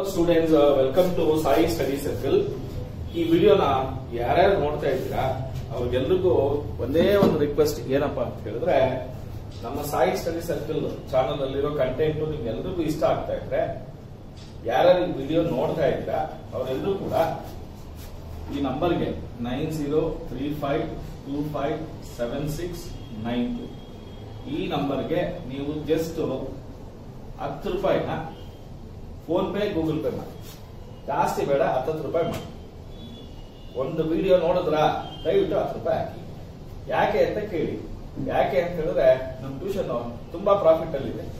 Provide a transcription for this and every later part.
students welcome to Sai study circle ಈ ವಿಡಿಯೋನ ಯಾರ್ಯಾರು ನೋಡ್ತಾ ಇದ್ದೀರಾ ಅವ್ರಿಗೆಲ್ರಿಗೂ ಒಂದೇ ಒಂದು ರಿಕ್ವೆಸ್ಟ್ ಏನಪ್ಪ ಅಂತ ಹೇಳಿದ್ರೆ ನಮ್ಮ ಸಾಯಿ ಸ್ಟಡಿ ಸರ್ಕಲ್ ಚಾನಲ್ ಅಲ್ಲಿರೋ ಕಂಟೆಂಟ್ ನಿಮ್ಗೆಲ್ರಿಗೂ ಇಷ್ಟ ಆಗ್ತಾ ಇದ್ರೆ ಯಾರ್ಯಾರು ಈ ವಿಡಿಯೋ ನೋಡ್ತಾ ಇದ್ದೀರಾ ಅವರೆಲ್ಲರೂ ಕೂಡ ಈ ನಂಬರ್ಗೆ nine zero three five two five seven six nine two ಈ ನಂಬರ್ಗೆ ನೀವು ಜಸ್ಟ್ ಹತ್ತು ರೂಪಾಯಿನ ಫೋನ್ ಪೇ ಗೂಗಲ್ ಪೇ ಮಾಡಿ ಜಾಸ್ತಿ ಬೇಡ ಹತ್ತತ್ತು ರೂಪಾಯಿ ಮಾಡಿ ಒಂದು ವಿಡಿಯೋ ನೋಡಿದ್ರ ದಯವಿಟ್ಟು ಹತ್ತು ರೂಪಾಯಿ ಹಾಕಿ ಯಾಕೆ ಅಂತ ಕೇಳಿ ಯಾಕೆ ಅಂತ ಹೇಳಿದ್ರೆ ನಮ್ಮ ಟ್ಯೂಷನ್ ತುಂಬಾ ಪ್ರಾಫಿಟ್ ಅಲ್ಲಿ ಇದೆ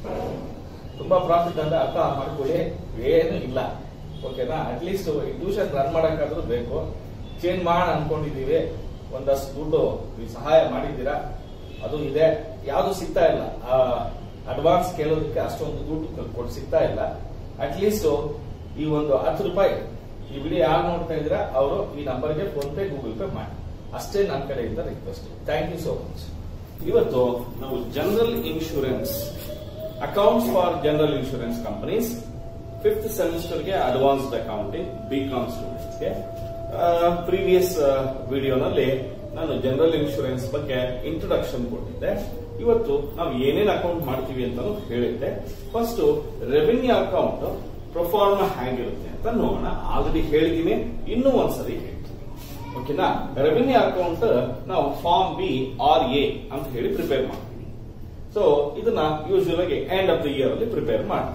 ತುಂಬಾ ಪ್ರಾಫಿಟ್ ಅಂದ್ರೆ ಅರ್ಥ ಮಾಡ್ಕೊಳ್ಳಿ ಏನು ಇಲ್ಲ ಓಕೆನಾ ಅಟ್ಲೀಸ್ಟ್ ಈ ಟ್ಯೂಷನ್ ರನ್ ಮಾಡಕ್ಕಾದ್ರೂ ಬೇಕು ಚೇಂಜ್ ಮಾಡೋಣ ಅನ್ಕೊಂಡಿದೀವಿ ಒಂದಷ್ಟು ದುಡ್ಡು ನೀವು ಸಹಾಯ ಮಾಡಿದ್ದೀರಾ ಅದು ಇದೆ ಯಾವುದು ಸಿಗ್ತಾ ಇಲ್ಲ ಅಡ್ವಾನ್ಸ್ ಕೇಳೋದಕ್ಕೆ ಅಷ್ಟೊಂದು ದುಡ್ಡು ಕೊಟ್ಟು ಸಿಗ್ತಾ ಇಲ್ಲ ಅಟ್ಲೀಸ್ಟ್ ಈ ಒಂದು ಹತ್ತು ರೂಪಾಯಿ ಈ ವಿಡಿಯೋ ಯಾರು ನೋಡ್ತಾ ಇದ್ದೀರಾ ಅವರು ಈ ನಂಬರ್ಗೆ ಫೋನ್ ಪೇ ಗೂಗಲ್ ಪೇ ಮಾಡಿ ಅಷ್ಟೇ ನನ್ನ ಕಡೆಯಿಂದ request thank you so much ಇವತ್ತು ನಾವು general insurance accounts for general insurance companies fifth ಸೆಮಿಸ್ಟರ್ಗೆ ಅಡ್ವಾನ್ಸ್ಡ್ ಅಕೌಂಟಿಂಗ್ ಬಿ ಕಾಮ್ ಸ್ಟೂಡೆಂಟ್ಸ್ಗೆ ಪ್ರೀವಿಯಸ್ ವಿಡಿಯೋನಲ್ಲಿ ನಾನು ಜನರಲ್ ಇನ್ಶೂರೆನ್ಸ್ ಬಗ್ಗೆ ಇಂಟ್ರೊಡಕ್ಷನ್ ಕೊಟ್ಟಿದ್ದೆ ಇವತ್ತು ನಾವು ಏನೇನ್ ಅಕೌಂಟ್ ಮಾಡ್ತೀವಿ ಅಂತಾನು ಹೇಳಿದ್ದೆ ಫಸ್ಟ್ ರೆವಿನ್ಯೂ ಅಕೌಂಟ್ ಪ್ರೊಫಾರ್ಮ ಹೇಗಿರುತ್ತೆ ಅಂತ ನೋಡೋಣ ಆಲ್ರೆಡಿ ಹೇಳಿದೀನಿ ಇನ್ನೂ ಒಂದ್ಸರಿ ಹೇಳ್ತೀನಿ ಓಕೆನಾ ರೆವಿನ್ಯೂ ಅಕೌಂಟ್ ನಾವು ಫಾರ್ಮ್ ಬಿ ಆರ್ ಎ ಅಂತ ಹೇಳಿ ಪ್ರಿಪೇರ್ ಮಾಡ್ತೀವಿ ಸೊ ಇದನ್ನ ಯೂಶುವಲ್ ಆಗಿ ಎಂಡ್ ಆಫ್ ದ ಇಯರ್ ಅಲ್ಲಿ ಪ್ರಿಪೇರ್ ಮಾಡ್ತೀವಿ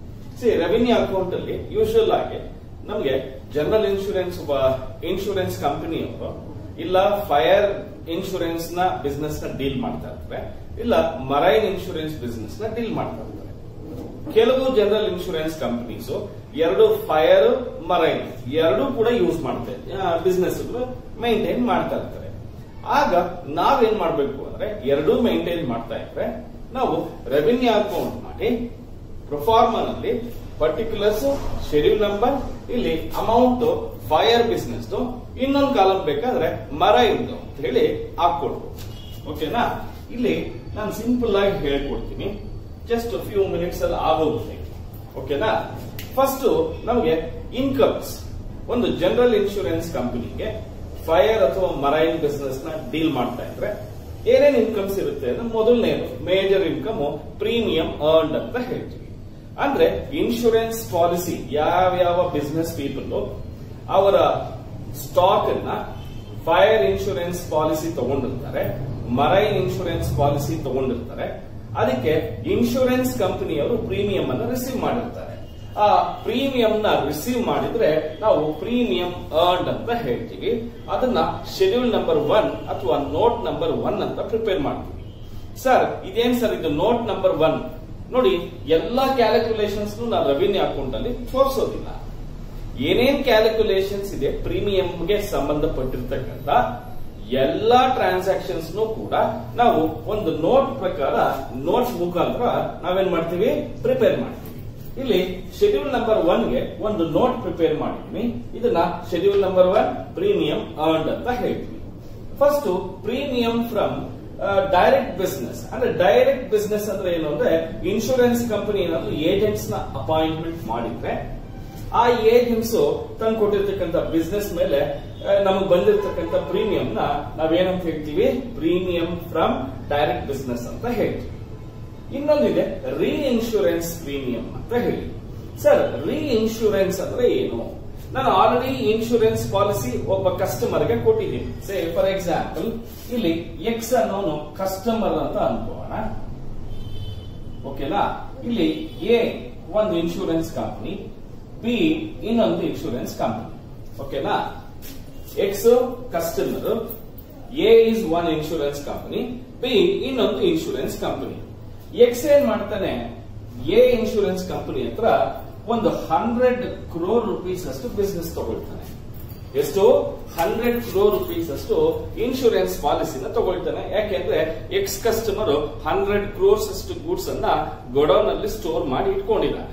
ಸಿ ರೆವಿನ್ಯೂ ಅಕೌಂಟ್ ಅಲ್ಲಿ ಯೂಶುವಲ್ ಆಗಿ ನಮಗೆ ಜನರಲ್ ಇನ್ಶೂರೆನ್ಸ್ ಇನ್ಶೂರೆನ್ಸ್ ಕಂಪನಿಯವರು ಇಲ್ಲ ಫೈರ್ ಇನ್ಶೂರೆನ್ಸ್ ನ ಬಿಸ್ನೆಸ್ ನ ಡೀಲ್ ಮಾಡ್ತಾ ಇರ್ತಾರೆ ಇಲ್ಲ ಮರೈನ್ ಇನ್ಶೂರೆನ್ಸ್ ಬಿಸ್ನೆಸ್ ನ ಡೀಲ್ ಮಾಡ್ತಾ ಇರ್ತಾರೆ ಕೆಲವು ಜನರಲ್ ಇನ್ಶೂರೆನ್ಸ್ ಕಂಪನೀಸ್ ಎರಡು ಫೈರ್ ಮರೈನ್ ಎರಡೂ ಕೂಡ ಯೂಸ್ ಮಾಡ್ತಾರೆ ಬಿಸ್ನೆಸ್ ಮೈಂಟೈನ್ ಮಾಡ್ತಾ ಇರ್ತಾರೆ ಆಗ ನಾವೇನ್ ಮಾಡ್ಬೇಕು ಅಂದ್ರೆ ಎರಡೂ ಮೈಂಟೈನ್ ಮಾಡ್ತಾ ಇದ್ರೆ ನಾವು ರೆವಿನ್ಯೂ ಅಕೌಂಟ್ ಮಾಡಿ ಪ್ರೊಫಾರ್ಮನಲ್ಲಿ ಪರ್ಟಿಕ್ಯುಲರ್ಸ್ ಶೆಡ್ಯೂಲ್ ನಂಬರ್ ಇಲ್ಲಿ ಅಮೌಂಟ್ ಫೈರ್ ಬಿಸ್ನೆಸ್ ಇನ್ನೊಂದು ಕಾಲಂ ಬೇಕಾದ್ರೆ ಮರ ಇದ್ದು ಅಂತ ಹೇಳಿ ಹಾಕೊಡ್ಬೋದು ಓಕೆನಾ ಇಲ್ಲಿ ನಾನು ಸಿಂಪಲ್ ಆಗಿ ಹೇಳ್ಕೊಡ್ತೀನಿ ಜಸ್ಟ್ ಫ್ಯೂ ಮಿನಿಟ್ಸ್ ಅಲ್ಲಿ ಆಗೋಗುತ್ತೆ ಓಕೆನಾ ಫಸ್ಟ್ ನಮಗೆ ಇನ್ಕಮ್ಸ್ ಒಂದು ಜನರಲ್ ಇನ್ಶೂರೆನ್ಸ್ ಕಂಪನಿಗೆ ಫೈರ್ ಅಥವಾ ಮರೈನ್ ಬಿಸ್ನೆಸ್ ನ ಡೀಲ್ ಮಾಡ್ತಾ ಇದ್ರೆ ಏನೇನ್ ಇನ್ಕಮ್ಸ್ ಇರುತ್ತೆ ಅಂದ್ರೆ ಮೊದಲನೇದು ಮೇಜರ್ ಇನ್ಕಮ್ ಪ್ರೀಮಿಯಂ ಅರ್ನ್ಡ್ ಅಂತ ಹೇಳ್ತೀವಿ ಅಂದ್ರೆ ಇನ್ಶೂರೆನ್ಸ್ ಪಾಲಿಸಿ ಯಾವ್ಯಾವ ಬಿಸ್ನೆಸ್ ಪೀಪಲ್ ಅವರ ಸ್ಟಾಕ್ ಅನ್ನ ಫೈರ್ ಇನ್ಶೂರೆನ್ಸ್ ಪಾಲಿಸಿ ತಗೊಂಡಿರ್ತಾರೆ ಮರೈನ್ ಇನ್ಶೂರೆನ್ಸ್ ಪಾಲಿಸಿ ತಗೊಂಡಿರ್ತಾರೆ ಅದಕ್ಕೆ ಇನ್ಶೂರೆನ್ಸ್ ಕಂಪನಿಯವರು ಪ್ರೀಮಿಯಂ ಅನ್ನು ರಿಸೀವ್ ಮಾಡಿರ್ತಾರೆ ಆ ಪ್ರೀಮಿಯಂ ನ ರಿಸೀವ್ ಮಾಡಿದ್ರೆ ನಾವು ಪ್ರೀಮಿಯಂ ಅರ್ನ್ಡ್ ಅಂತ ಹೇಳ್ತೀವಿ ಅದನ್ನ ಶೆಡ್ಯೂಲ್ ನಂಬರ್ ಒನ್ ಅಥವಾ ನೋಟ್ ನಂಬರ್ ಒನ್ ಅಂತ ಪ್ರಿಪೇರ್ ಮಾಡ್ತೀವಿ ಸರ್ ಇದೇನ್ ಸರ್ ಇದು ನೋಟ್ ನಂಬರ್ ಒನ್ ನೋಡಿ ಎಲ್ಲಾ ಕ್ಯಾಲ್ಕುಲೇಷನ್ಸ್ ನಾವು ರೆವಿನ್ಯೂ ಅಕೌಂಟ್ ಅಲ್ಲಿ ತೋರಿಸೋದಿಲ್ಲ ಏನೇನ್ ಕ್ಯಾಲ್ಕುಲೇಷನ್ಸ್ ಇದೆ ಪ್ರೀಮಿಯಂಗೆ ಸಂಬಂಧಪಟ್ಟಿರ್ತಕ್ಕಂಥ ಎಲ್ಲಾ ಟ್ರಾನ್ಸಾಕ್ಷನ್ಸ್ ಕೂಡ ನಾವು ಒಂದು ನೋಟ್ ಪ್ರಕಾರ ನೋಟ್ಸ್ ಮುಖಾಂತರ ನಾವೇನ್ ಮಾಡ್ತೀವಿ ಪ್ರಿಪೇರ್ ಮಾಡ್ತೀವಿ ಇಲ್ಲಿ ಶೆಡ್ಯೂಲ್ ನಂಬರ್ ಒನ್ ಗೆ ಒಂದು ನೋಟ್ ಪ್ರಿಪೇರ್ ಮಾಡಿದ್ವಿ ಇದನ್ನ schedule number one premium earned ಅಂತ ಹೇಳ್ತೀವಿ first premium from direct business ಅಂದ್ರೆ ಡೈರೆಕ್ಟ್ ಬಿಸ್ನೆಸ್ ಅಂದ್ರೆ ಏನು ಅಂದ್ರೆ ಇನ್ಶೂರೆನ್ಸ್ ಕಂಪನಿ ಏನಾದ್ರು ಏಜೆಂಟ್ಸ್ ನ ಅಪಾಯಿಂಟ್ಮೆಂಟ್ ಮಾಡಿದ್ರೆ ಆ ಏಜೆಂಟ್ಸ್ ತಂದು ಕೊಟ್ಟಿರ್ತಕ್ಕಂಥ ಬಿಸ್ನೆಸ್ ಮೇಲೆ ನಮಗೆ ಬಂದಿರತಕ್ಕಂಥ ಪ್ರೀಮಿಯಂ ನ ನಾವೇನಂತ ಹೇಳ್ತೀವಿ ಪ್ರೀಮಿಯಂ ಫ್ರಮ್ ಡೈರೆಕ್ಟ್ ಬಿಸ್ನೆಸ್ ಅಂತ ಹೇಳ್ತೀವಿ ಇನ್ನೊಂದಿದೆ ರೀ ಇನ್ಶೂರೆನ್ಸ್ ಪ್ರೀಮಿಯಂ ಅಂತ ಹೇಳಿ ಸರ್ ರೀ ಇನ್ಶೂರೆನ್ಸ್ ಅಂದ್ರೆ ಏನು ನಾನು ಆಲ್ರೆಡಿ ಇನ್ಶೂರೆನ್ಸ್ ಪಾಲಿಸಿ ಒಬ್ಬ ಕಸ್ಟಮರ್ ಗೆ ಕೊಟ್ಟಿದ್ದೀನಿ ಸೇ ಫಾರ್ ಎಕ್ಸಾಂಪಲ್ ಇಲ್ಲಿ ಎಕ್ಸ್ ಅನ್ನೋನು ಕಸ್ಟಮರ್ ಅಂತ ಅನ್ಕೋಣ ಓಕೆನಾ ಇಲ್ಲಿ ಎ ಒಂದು ಇನ್ಶೂರೆನ್ಸ್ ಕಂಪನಿ ಬಿ ಇನ್ನೊಂದು ಇನ್ಶೂರೆನ್ಸ್ ಕಂಪನಿ ಓಕೆನಾ X customer A is one insurance company B ಇನ್ನೊಂದು ಇನ್ಶೂರೆನ್ಸ್ ಕಂಪನಿ ಎಕ್ಸ್ ಏನ್ ಮಾಡ್ತಾನೆ ಎ ಇನ್ಶೂರೆನ್ಸ್ ಕಂಪನಿ ಹತ್ರ ಒಂದು ಹಂಡ್ರೆಡ್ ಕ್ರೋರ್ ರುಪೀಸ್ ಅಷ್ಟು ಬಿಸ್ನೆಸ್ ತಗೊಳ್ತಾನೆ ಎಷ್ಟು ಹಂಡ್ರೆಡ್ ಕ್ರೋರ್ ರುಪೀಸ್ ಅಷ್ಟು ಇನ್ಶೂರೆನ್ಸ್ ಪಾಲಿಸಿನ ತಗೊಳ್ತಾನೆ ಯಾಕೆಂದ್ರೆ ಎಕ್ಸ್ ಕಸ್ಟಮರ್ ಹಂಡ್ರೆಡ್ ಕ್ರೋರ್ಸ್ ಅಷ್ಟು ಗೂಡ್ಸ್ ಅನ್ನ ಗೊಡೌನ್ ಅಲ್ಲಿ ಸ್ಟೋರ್ ಮಾಡಿ ಇಟ್ಕೊಂಡಿದ್ದಾನೆ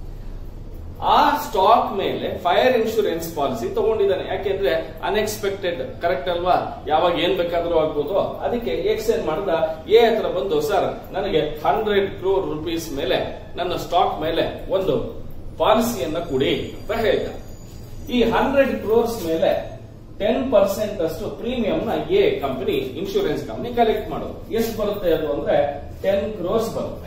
ಆ ಸ್ಟಾಕ್ ಮೇಲೆ ಫೈರ್ ಇನ್ಶೂರೆನ್ಸ್ ಪಾಲಿಸಿ ತಗೊಂಡಿದ್ದಾನೆ ಯಾಕೆಂದ್ರೆ ಅನ್ಎಕ್ಸ್ಪೆಕ್ಟೆಡ್ ಕರೆಕ್ಟ್ ಅಲ್ವಾ ಯಾವಾಗ ಏನ್ ಬೇಕಾದ್ರೂ ಆಗ್ಬೋದು ಅದಕ್ಕೆ ಎಕ್ಸ್ ಏನ್ ಮಾಡ್ದ ಎ ಹತ್ರ ಬಂದು ಸರ್ ನನಗೆ ಹಂಡ್ರೆಡ್ ಕ್ರೋರ್ ರುಪೀಸ್ ಮೇಲೆ ನನ್ನ ಸ್ಟಾಕ್ ಮೇಲೆ ಒಂದು ಪಾಲಿಸಿಯನ್ನ ಕೊಡಿ ಅಂತ ಹೇಳ್ದ ಈ ಹಂಡ್ರೆಡ್ ಕ್ರೋರ್ಸ್ ಮೇಲೆ ಟೆನ್ ಪರ್ಸೆಂಟ್ ಅಷ್ಟು ಪ್ರೀಮಿಯಂ ನ A company insurance company collect ಮಾಡೋದು ಎಷ್ಟು ಬರುತ್ತೆ ಅದು ಅಂದ್ರೆ ಟೆನ್ ಕ್ರೋರ್ಸ್ ಬರುತ್ತೆ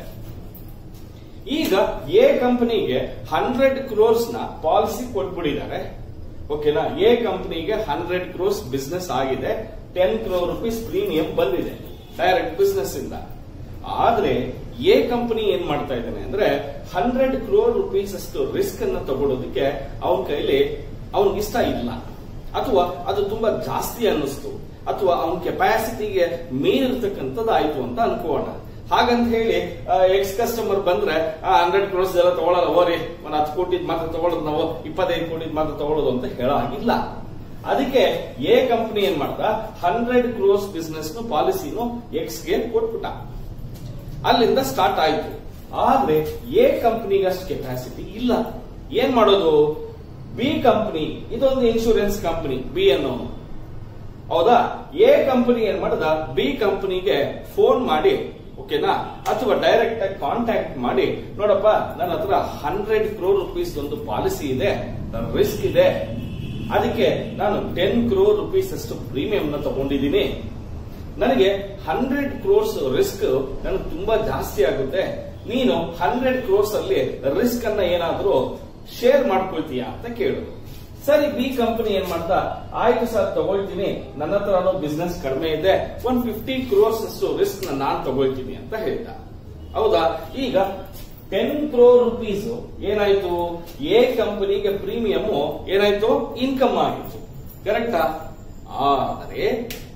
ಈಗ ಎ ಕಂಪನಿಗೆ ಹಂಡ್ರೆಡ್ ಕ್ರೋರ್ಸ್ ನ ಪಾಲಿಸಿ ಕೊಟ್ಬಿಟ್ಟಿದ್ದಾರೆ ಓಕೆನಾ ಎ ಕಂಪನಿಗೆ ಹಂಡ್ರೆಡ್ ಕ್ರೋರ್ಸ್ ಬಿಸ್ನೆಸ್ ಆಗಿದೆ ಟೆನ್ ಕ್ರೋರ್ ರುಪೀಸ್ ಪ್ರೀಮಿಯಂ ಬಂದಿದೆ ಡೈರೆಕ್ಟ್ ಬಿಸ್ನೆಸ್ ಇಂದ ಆದ್ರೆ ಎ ಕಂಪನಿ ಏನ್ ಮಾಡ್ತಾ ಇದ್ದಾನೆ ಅಂದ್ರೆ ಹಂಡ್ರೆಡ್ ಕ್ರೋರ್ ರುಪೀಸ್ ಅಷ್ಟು ರಿಸ್ಕ್ ಅನ್ನ ತಗೊಳ್ಳೋದಕ್ಕೆ ಅವನ ಕೈಲಿ ಅವನಿಗೆ ಇಷ್ಟ ಇಲ್ಲ ಅಥವಾ ಅದು ತುಂಬಾ ಜಾಸ್ತಿ ಅನ್ನಿಸ್ತು ಅಥವಾ ಅವನ ಕೆಪಾಸಿಟಿಗೆ ಮೀರಿರ್ತಕ್ಕಂಥದ್ದಾಯ್ತು ಅಂತ ಅನ್ಕೋಣ ಹಾಗಂತ ಹೇಳಿ ಎಕ್ಸ್ ಕಸ್ಟಮರ್ ಬಂದ್ರೆ ಹಂಡ್ರೆಡ್ ಕ್ರೋರ್ಸ್ ಎಲ್ಲ ತಗೊಳ್ಳಲ್ಲ ಓರಿ ಒಂದು ಹತ್ತು ಕೋಟಿ ಮಾತ್ರ ತಗೊಳ್ಳೋದು ನಾವು ಇಪ್ಪತ್ತೈದು ಕೋಟಿ ಮಾತ್ರ ತಗೊಳ್ಳೋದು ಅಂತ ಹೇಳಾಗಿಲ್ಲ ಅದಕ್ಕೆ ಎ ಕಂಪನಿ ಏನ್ ಮಾಡ್ದ ಹಂಡ್ರೆಡ್ ಕ್ರೋರ್ಸ್ ಬಿಸ್ನೆಸ್ ಪಾಲಿಸಿನು ಎಕ್ಸ್ ಗೆ ಕೊಟ್ಬಿಟ್ಟ ಅಲ್ಲಿಂದ ಸ್ಟಾರ್ಟ್ ಆಯ್ತು ಆದ್ರೆ ಎ ಕಂಪನಿಗೆ ಅಷ್ಟು ಕೆಪಾಸಿಟಿ ಇಲ್ಲ ಏನ್ ಮಾಡೋದು ಬಿ ಕಂಪನಿ ಇದೊಂದು ಇನ್ಶೂರೆನ್ಸ್ ಕಂಪನಿ ಬಿ ಅನ್ನೋನು ಹೌದಾ ಎ ಕಂಪನಿ ಏನ್ ಮಾಡದ ಬಿ ಕಂಪನಿಗೆ ಫೋನ್ ಮಾಡಿ ಓಕೆನಾ ಅಥವಾ ಡೈರೆಕ್ಟ್ ಆಗಿ ಕಾಂಟ್ಯಾಕ್ಟ್ ಮಾಡಿ ನೋಡಪ್ಪ ನನ್ನ ಹತ್ರ ಹಂಡ್ರೆಡ್ ಕ್ರೋರ್ ರುಪೀಸ್ ಒಂದು ಪಾಲಿಸಿ ಇದೆ ರಿಸ್ಕ್ ಇದೆ ಅದಕ್ಕೆ ನಾನು ಟೆನ್ ಕ್ರೋರ್ ರುಪೀಸ್ ಅಷ್ಟು ಪ್ರೀಮಿಯಂ ನ ತಗೊಂಡಿದ್ದೀನಿ ನನಗೆ ಹಂಡ್ರೆಡ್ ಕ್ರೋರ್ಸ್ ರಿಸ್ಕ್ ನನಗೆ ತುಂಬಾ ಜಾಸ್ತಿ ಆಗುತ್ತೆ ನೀನು ಹಂಡ್ರೆಡ್ ಕ್ರೋರ್ಸ್ ಅಲ್ಲಿ ರಿಸ್ಕ್ ಅನ್ನ ಏನಾದ್ರೂ ಶೇರ್ ಮಾಡ್ಕೊಳ್ತೀಯಾ ಅಂತ ಕೇಳು ಸರಿ ಬಿ ಕಂಪನಿ ಏನ್ ಮಾಡ್ತಾ ಆಯ್ತು ಸರ್ ತಗೊಳ್ತೀನಿ ನನ್ನ ಹತ್ರ ಬಿಸ್ನೆಸ್ ಕಡಿಮೆ ಇದೆ ಒನ್ ಫಿಫ್ಟಿ ಕ್ರೋರ್ಸ್ ಅಷ್ಟು ರಿಸ್ಕ್ ನಾನ್ ತಗೊಳ್ತೀನಿ ಅಂತ ಹೇಳ್ದ ಹೌದಾ ಈಗ ಟೆನ್ ಕ್ರೋರ್ ರುಪೀಸ್ ಏನಾಯ್ತು ಎ ಕಂಪನಿಗೆ ಪ್ರೀಮಿಯಂ ಏನಾಯ್ತು ಇನ್ಕಮ್ ಆಗಿತ್ತು ಕರೆಕ್ಟಾ ಆದರೆ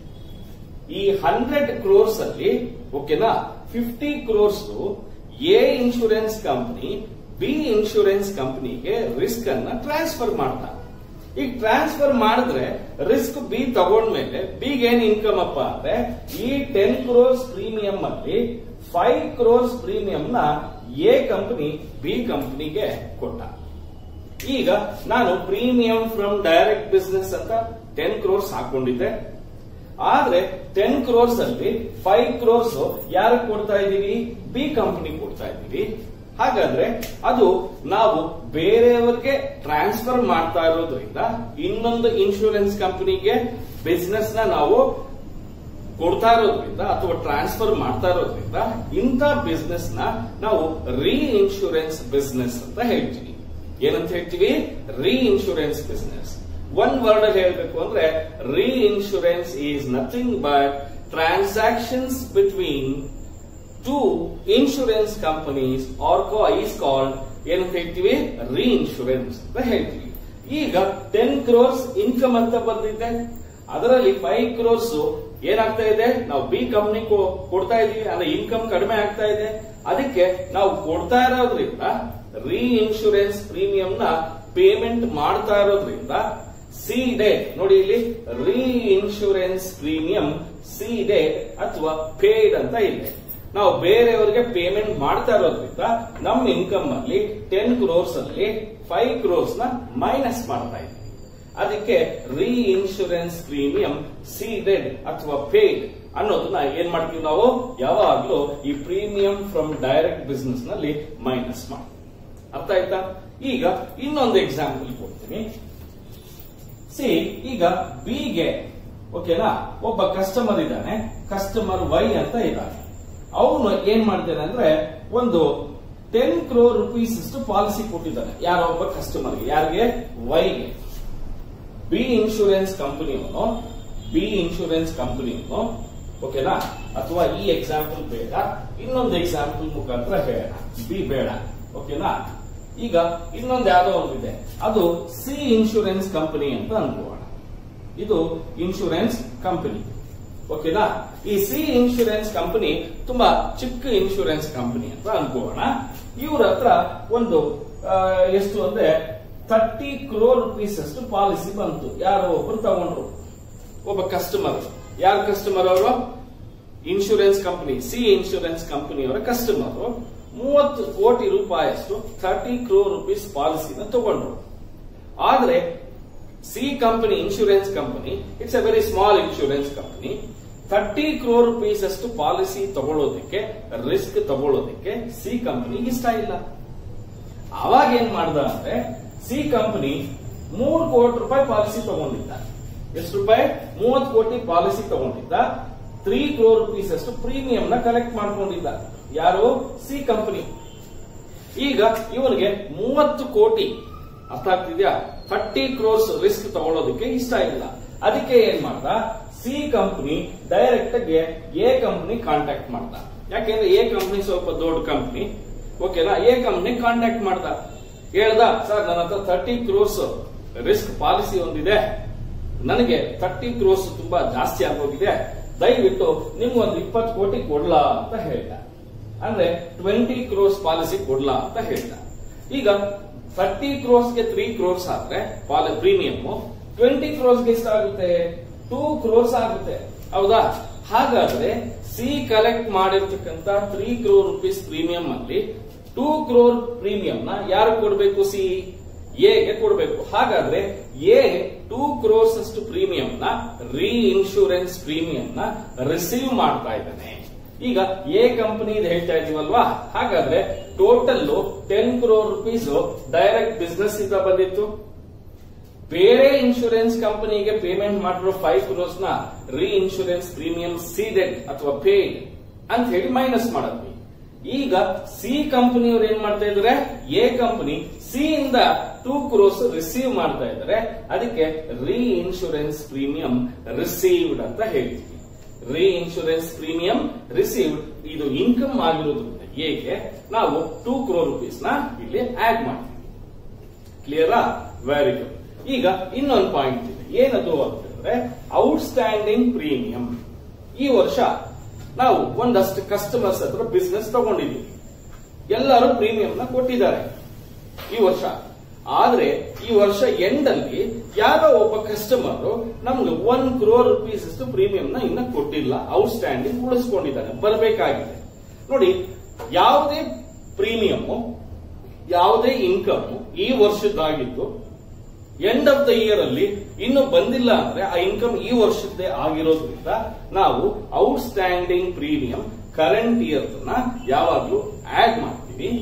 ಈ ಹಂಡ್ರೆಡ್ ಕ್ರೋರ್ಸ್ ಅಲ್ಲಿ ಓಕೆನಾ fifty crores A insurance company B insurance ಕಂಪನಿಗೆ ರಿಸ್ಕ್ ಅನ್ನ ಟ್ರಾನ್ಸ್ಫರ್ ಮಾಡ್ತಾ ಈಗ ಟ್ರಾನ್ಸ್ಫರ್ ಮಾಡಿದ್ರೆ ರಿಸ್ಕ್ ಬಿ ತಗೊಂಡ್ಮೇಲೆ ಬಿಗ್ ಏನ್ ಇನ್ಕಮ್ ಅಪ್ಪ ಅಂದ್ರೆ ಈ ಟೆನ್ ಕ್ರೋರ್ಸ್ ಪ್ರೀಮಿಯಂ ಅಲ್ಲಿ ಫೈವ್ ಕ್ರೋರ್ಸ್ ಪ್ರೀಮಿಯಂ ನ ಎ ಕಂಪನಿ ಬಿ ಕಂಪನಿಗೆ ಕೊಟ್ಟ ಈಗ ನಾನು ಪ್ರೀಮಿಯಂ ಫ್ರಮ್ ಡೈರೆಕ್ಟ್ ಬಿಸ್ನೆಸ್ ಅಂತ ಟೆನ್ ಕ್ರೋರ್ಸ್ ಹಾಕೊಂಡಿದ್ದೆ ಆದ್ರೆ ಟೆನ್ ಕ್ರೋರ್ಸ್ ಅಲ್ಲಿ ಫೈವ್ ಕ್ರೋರ್ಸ್ ಯಾರಿಗೆ ಕೊಡ್ತಾ ಇದ್ದೀವಿ ಬಿ ಕಂಪನಿ ಕೊಡ್ತಾ ಇದ್ದೀವಿ ಹಾಗಾದ್ರೆ ಅದು ನಾವು ಬೇರೆಯವರಿಗೆ ಟ್ರಾನ್ಸ್ಫರ್ ಮಾಡ್ತಾ ಇರೋದ್ರಿಂದ ಇನ್ನೊಂದು ಇನ್ಶೂರೆನ್ಸ್ ಕಂಪನಿಗೆ ಬಿಸ್ನೆಸ್ ನ ನಾವು ಕೊಡ್ತಾ ಇರೋದ್ರಿಂದ ಅಥವಾ ಟ್ರಾನ್ಸ್ಫರ್ ಮಾಡ್ತಾ ಇರೋದ್ರಿಂದ ಇಂಥ ಬಿಸ್ನೆಸ್ ನ ನಾವು ರೀ ಇನ್ಶೂರೆನ್ಸ್ ಬಿಸ್ನೆಸ್ ಅಂತ ಹೇಳ್ತೀವಿ ಏನಂತ ಹೇಳ್ತೀವಿ ರೀ ಇನ್ಶೂರೆನ್ಸ್ ಬಿಸ್ನೆಸ್ ಒನ್ ವರ್ಡ್ ಅಲ್ಲಿ ಹೇಳ್ಬೇಕು ಅಂದ್ರೆ reinsurance is nothing but transactions between two insurance companies are is called ಏನಂತ ಹೇಳ್ತೀವಿ ರೀ ಇನ್ಶೂರೆನ್ಸ್ ಅಂತ ಹೇಳ್ತೀವಿ ಈಗ ಟೆನ್ ಕ್ರೋರ್ಸ್ ಇನ್ಕಮ್ ಅಂತ ಬಂದಿದೆ ಅದರಲ್ಲಿ ಫೈವ್ ಕ್ರೋರ್ಸ್ ಏನಾಗ್ತಾ ಇದೆ ನಾವು ಬಿ ಕಂಪ್ನಿ ಕೊಡ್ತಾ ಇದೀವಿ ಅಂದ್ರೆ ಇನ್ಕಮ್ ಕಡಿಮೆ ಆಗ್ತಾ ಇದೆ ಅದಕ್ಕೆ ನಾವು ಕೊಡ್ತಾ ಇರೋದ್ರಿಂದ ರೀ ಇನ್ಶೂರೆನ್ಸ್ ಪ್ರೀಮಿಯಂ ನ ಪೇಮೆಂಟ್ ಮಾಡ್ತಾ ಇರೋದ್ರಿಂದ ಸಿ ಡೇ ನೋಡಿ ಇಲ್ಲಿ reinsurance premium ceded ಅಥವಾ ಪೇಡ್ ಅಂತ ಇದೆ ನಾವು ಬೇರೆಯವರಿಗೆ ಪೇಮೆಂಟ್ ಮಾಡ್ತಾ ಇರೋದ್ರಿಂದ ನಮ್ಮ ಇನ್ಕಮ್ ಅಲ್ಲಿ ಟೆನ್ ಕ್ರೋರ್ಸ್ ಅಲ್ಲಿ ಫೈವ್ ಕ್ರೋರ್ಸ್ ನ ಮೈನಸ್ ಮಾಡ್ತಾ ಇದ್ದೀವಿ ಅದಕ್ಕೆ ರೀ ಇನ್ಶೂರೆನ್ಸ್ ಪ್ರೀಮಿಯಂ ಸೀಡೆಡ್ ಅಥವಾ ಪೇಡ್ ಅನ್ನೋದನ್ನ ಏನ್ ಮಾಡ್ತೀವಿ ನಾವು ಯಾವಾಗ್ಲೂ ಈ ಪ್ರೀಮಿಯಂ ಫ್ರಮ್ ಡೈರೆಕ್ಟ್ ಬಿಸ್ನೆಸ್ ನಲ್ಲಿ ಮೈನಸ್ ಮಾಡ್ತೀವಿ ಅರ್ಥ ಆಯ್ತಾ ಈಗ ಇನ್ನೊಂದು ಎಕ್ಸಾಂಪಲ್ ಕೊಡ್ತೀನಿ ಸಿ ಈಗ ಬಿಗೆ ಓಕೆನಾ ಒಬ್ಬ ಕಸ್ಟಮರ್ ಇದ್ದಾನೆ ಕಸ್ಟಮರ್ ವೈ ಅಂತ ಇದ್ದಾನೆ ಅವನು ಏನ್ ಮಾಡ್ತಾನೆ ಅಂದ್ರೆ ಒಂದು ಟೆನ್ ಕ್ರೋರ್ ರುಪೀಸ್ ಅಷ್ಟು ಪಾಲಿಸಿ ಕೊಟ್ಟಿದ್ದಾನೆ ಯಾರೋ ಒಬ್ಬ ಕಸ್ಟಮರ್ಗೆ ಯಾರಿಗೆ ವೈಗೆ ಬಿ ಇನ್ಶೂರೆನ್ಸ್ ಕಂಪನಿಯವನು ಬಿ ಇನ್ಶೂರೆನ್ಸ್ ಕಂಪನಿಯವನು ಓಕೆನಾ ಅಥವಾ ಈ ಎಕ್ಸಾಂಪಲ್ ಬೇಡ ಇನ್ನೊಂದು ಎಕ್ಸಾಂಪಲ್ ಮುಖಾಂತರ ಹೇಳೋಣ ಬಿ ಬೇಡ ಓಕೆನಾ ಈಗ ಇನ್ನೊಂದು ಯಾವ್ದೋ ಒಂದಿದೆ ಅದು ಸಿ ಇನ್ಶೂರೆನ್ಸ್ ಕಂಪನಿ ಅಂತ ಅನ್ಕೋಣ ಇದು ಇನ್ಶೂರೆನ್ಸ್ ಕಂಪನಿ ಓಕೆನಾ ಈ ಸಿ ಇನ್ಶೂರೆನ್ಸ್ ಕಂಪನಿ ತುಂಬಾ ಚಿಕ್ಕ ಇನ್ಶೂರೆನ್ಸ್ ಕಂಪನಿ ಅಂತ ಅನ್ಕೋಣ ಇವ್ರ ಹತ್ರ ಒಂದು ಆ, ಎಷ್ಟು ಅಂದ್ರೆ ಥರ್ಟಿ ಕ್ರೋರ್ ರುಪೀಸ್ ಅಷ್ಟು ಪಾಲಿಸಿ ಬಂತು ಯಾರೋ ಒಬ್ರು ತಗೊಂಡ್ರು ಒಬ್ಬ ಕಸ್ಟಮರ್ ಯಾರ ಕಸ್ಟಮರ್ ಅವರು ಇನ್ಶೂರೆನ್ಸ್ ಕಂಪನಿ ಸಿ ಇನ್ಶೂರೆನ್ಸ್ ಕಂಪನಿಯವರ ಕಸ್ಟಮರ್ ಮೂವತ್ತು ಕೋಟಿ ರೂಪಾಯಿಯಷ್ಟು ಥರ್ಟಿ ಕ್ರೋರ್ ರುಪೀಸ್ ಪಾಲಿಸಿನ ತಗೊಂಡ್ರು ಆದ್ರೆ C company insurance company it's a very small insurance company thirty crore rupees ಅಷ್ಟು ಪಾಲಿಸಿ ತಗೊಳ್ಳೋದಕ್ಕೆ ರಿಸ್ಕ್ ತಗೊಳ್ಳೋದಕ್ಕೆ ಸಿ ಕಂಪನಿ ಇಷ್ಟ ಇಲ್ಲ ಅವಾಗ ಏನ್ ಮಾಡ್ದ ಅಂದ್ರೆ ಸಿ ಕಂಪನಿ ಮೂರು ಕೋಟಿ ರೂಪಾಯಿ ಪಾಲಿಸಿ ತಗೊಂಡಿದ್ದ ಎಷ್ಟು ರೂಪಾಯಿ ಮೂವತ್ತು ಕೋಟಿ ಪಾಲಿಸಿ ತಗೊಂಡಿದ್ದ ತ್ರೀ ಕ್ರೋರ್ ರುಪೀಸ್ ಅಷ್ಟು ಪ್ರೀಮಿಯಂ ನ ಕಲೆಕ್ಟ್ ಮಾಡ್ಕೊಂಡಿದ್ದ ಯಾರು ಸಿ ಕಂಪನಿ ಈಗ ಇವನಿಗೆ ಮೂವತ್ತು ಕೋಟಿ ಅರ್ಥ ಆಗ್ತಿದ್ಯಾ ಥರ್ಟಿ ಕ್ರೋರ್ಸ್ ರಿಸ್ಕ್ ತಗೊಳ್ಳೋದಕ್ಕೆ ಇಷ್ಟ ಇಲ್ಲ ಅದಕ್ಕೆ ಏನ್ ಮಾಡ್ದ ಸಿ ಕಂಪನಿ ಡೈರೆಕ್ಟ್ ಗೆ ಎ ಕಂಪನಿ ಕಾಂಟ್ಯಾಕ್ಟ್ ಮಾಡ್ದ ಯಾಕೆಂದ್ರೆ ಎ ಕಂಪನಿ ಸ್ವಲ್ಪ ದೊಡ್ಡ ಕಂಪನಿ ಓಕೆನಾ ಎ ಕಂಪನಿ ಕಾಂಟ್ಯಾಕ್ಟ್ ಮಾಡ್ದ ಹೇಳ್ದ ಸರ್ ನನ್ನ ಹತ್ರ ಥರ್ಟಿ ಕ್ರೋರ್ಸ್ ರಿಸ್ಕ್ ಪಾಲಿಸಿ ಒಂದಿದೆ ನನಗೆ ಥರ್ಟಿ ಕ್ರೋರ್ಸ್ ತುಂಬಾ ಜಾಸ್ತಿ ಆಗೋಗಿದೆ ದಯವಿಟ್ಟು ನಿಮ್ಗೊಂದು ಇಪ್ಪತ್ತು ಕೋಟಿ ಕೊಡ್ಲಾ ಅಂತ ಹೇಳ್ದ ಅಂದ್ರೆ ಟ್ವೆಂಟಿ ಕ್ರೋರ್ಸ್ ಪಾಲಿಸಿ ಕೊಡ್ಲಾ ಅಂತ ಹೇಳ್ದ ಈಗ ಥರ್ಟಿ ಕ್ರೋರ್ಸ್ಗೆ ತ್ರೀ ಕ್ರೋರ್ಸ್ ಆದ್ರೆ ಪಾಲಿ ಪ್ರೀಮಿಯಂ ಟ್ವೆಂಟಿ ಕ್ರೋರ್ಸ್ಗೆ ಎಷ್ಟಾಗುತ್ತೆ ಟೂ ಕ್ರೋರ್ಸ್ ಆಗುತ್ತೆ ಹೌದಾ ಹಾಗಾದ್ರೆ ಸಿ ಕಲೆಕ್ಟ್ ಮಾಡಿರ್ತಕ್ಕಂತ ತ್ರೀ ಕ್ರೋರ್ ರುಪೀಸ್ ಪ್ರೀಮಿಯಂ ಅಲ್ಲಿ ಟೂ ಕ್ರೋರ್ ಪ್ರೀಮಿಯಂ ನ ಯಾರು ಕೊಡಬೇಕು ಸಿ ಎಗೆ ಕೊಡಬೇಕು ಹಾಗಾದ್ರೆ ಎ ಟೂ ಕ್ರೋರ್ಸ್ ಅಷ್ಟು ಪ್ರೀಮಿಯಂ ನ ರೀ ಇನ್ಶೂರೆನ್ಸ್ ಪ್ರೀಮಿಯಂ ನ ರಿಸೀವ್ ಮಾಡ್ತಾ ಇದ್ದಾನೆ ಈಗ ಎ ಕಂಪನಿ ಹೇಳ್ತಾ ಇದೀವಲ್ವಾ ಹಾಗಾದ್ರೆ total ten crore rupees direct business ಇಂದ ಬಂದಿತ್ತು ಬೇರೆ ಇನ್ಶೂರೆನ್ಸ್ ಕಂಪನಿಗೆ ಪೇಮೆಂಟ್ ಮಾಡಿರೋ ಫೈವ್ ಕ್ರೋರ್ಸ್ ನ ರೀ ಇನ್ಶೂರೆನ್ಸ್ ಪ್ರೀಮಿಯಂ ಸೀಡೆಡ್ ಅಥವಾ ಪೇಡ್ ಅಂತ ಹೇಳಿ ಮೈನಸ್ ಮಾಡಿದ್ವಿ ಈಗ ಸಿ ಕಂಪನಿಯವರು ಏನ್ ಮಾಡ್ತಾ ಇದಾರೆ ಎ ಕಂಪನಿ ಸಿ ಇಂದ ಟೂ ಕ್ರೋರ್ಸ್ ರಿಸೀವ್ ಮಾಡ್ತಾ ಇದ್ದಾರೆ ಅದಕ್ಕೆ ರೀ ಇನ್ಶೂರೆನ್ಸ್ ಪ್ರೀಮಿಯಂ ರಿಸೀವ್ಡ್ ಅಂತ ಹೇಳ್ತೀವಿ ರೀ ಇನ್ಶೂರೆನ್ಸ್ ಪ್ರೀಮಿಯಂ ರಿಸೀವ್ಡ್ ಇದು ಇನ್ಕಮ್ ಆಗಿರೋದ್ರಿಂದ ಎಗೆ ನಾವು ಟೂ ಕ್ರೋರ್ ರುಪೀಸ್ ನ ಇಲ್ಲಿ ಆಡ್ ಮಾಡ್ತೀವಿ ಕ್ಲಿಯರಾ ವೆರಿ ಗುಡ್ ಈಗ ಇನ್ನೊಂದು ಪಾಯಿಂಟ್ ಇದೆ ಏನದು ಅಂತಂದ್ರೆ ಔಟ್ಸ್ಟ್ಯಾಂಡಿಂಗ್ ಪ್ರೀಮಿಯಂ ಈ ವರ್ಷ ನಾವು ಒಂದಷ್ಟು ಕಸ್ಟಮರ್ಸ್ ಹತ್ರ ಬಿಸ್ನೆಸ್ ತಗೊಂಡಿದ್ದೀವಿ ಎಲ್ಲರೂ ಪ್ರೀಮಿಯಂ ನ ಕೊಟ್ಟಿದ್ದಾರೆ ಈ ವರ್ಷ ಆದ್ರೆ ಈ ವರ್ಷ ಎಂಡ್ ಅಲ್ಲಿ ಯಾರೋ ಒಬ್ಬ ಕಸ್ಟಮರ್ ನಮ್ಗೆ ಒನ್ ಕ್ರೋರ್ ರುಪೀಸ್ ಅಷ್ಟು ಪ್ರೀಮಿಯಂ ನ ಇನ್ನ ಕೊಟ್ಟಿಲ್ಲ ಔಟ್ಸ್ಟ್ಯಾಂಡಿಂಗ್ ಉಳಿಸ್ಕೊಂಡಿದ್ದಾನೆ ಬರಬೇಕಾಗಿದೆ ನೋಡಿ ಯಾವುದೇ ಪ್ರೀಮಿಯಂ ಯಾವುದೇ ಇನ್ಕಮ್ ಈ ವರ್ಷದ್ದಾಗಿದ್ದು ಎಂಡ್ ಆಫ್ ದ ಇಯರ್ ಅಲ್ಲಿ ಇನ್ನು ಬಂದಿಲ್ಲ ಅಂದ್ರೆ ಆ ಇನ್ಕಮ್ ಈ ವರ್ಷದ್ದೇ ಆಗಿರೋದ್ರಿಂದ ನಾವು ಔಟ್ಸ್ಟ್ಯಾಂಡಿಂಗ್ ಪ್ರೀಮಿಯಂ ಕರೆಂಟ್ ಇಯರ್ ನ ಯಾವಾಗ್ಲೂ ಆಡ್ ಮಾಡ್ತೀವಿ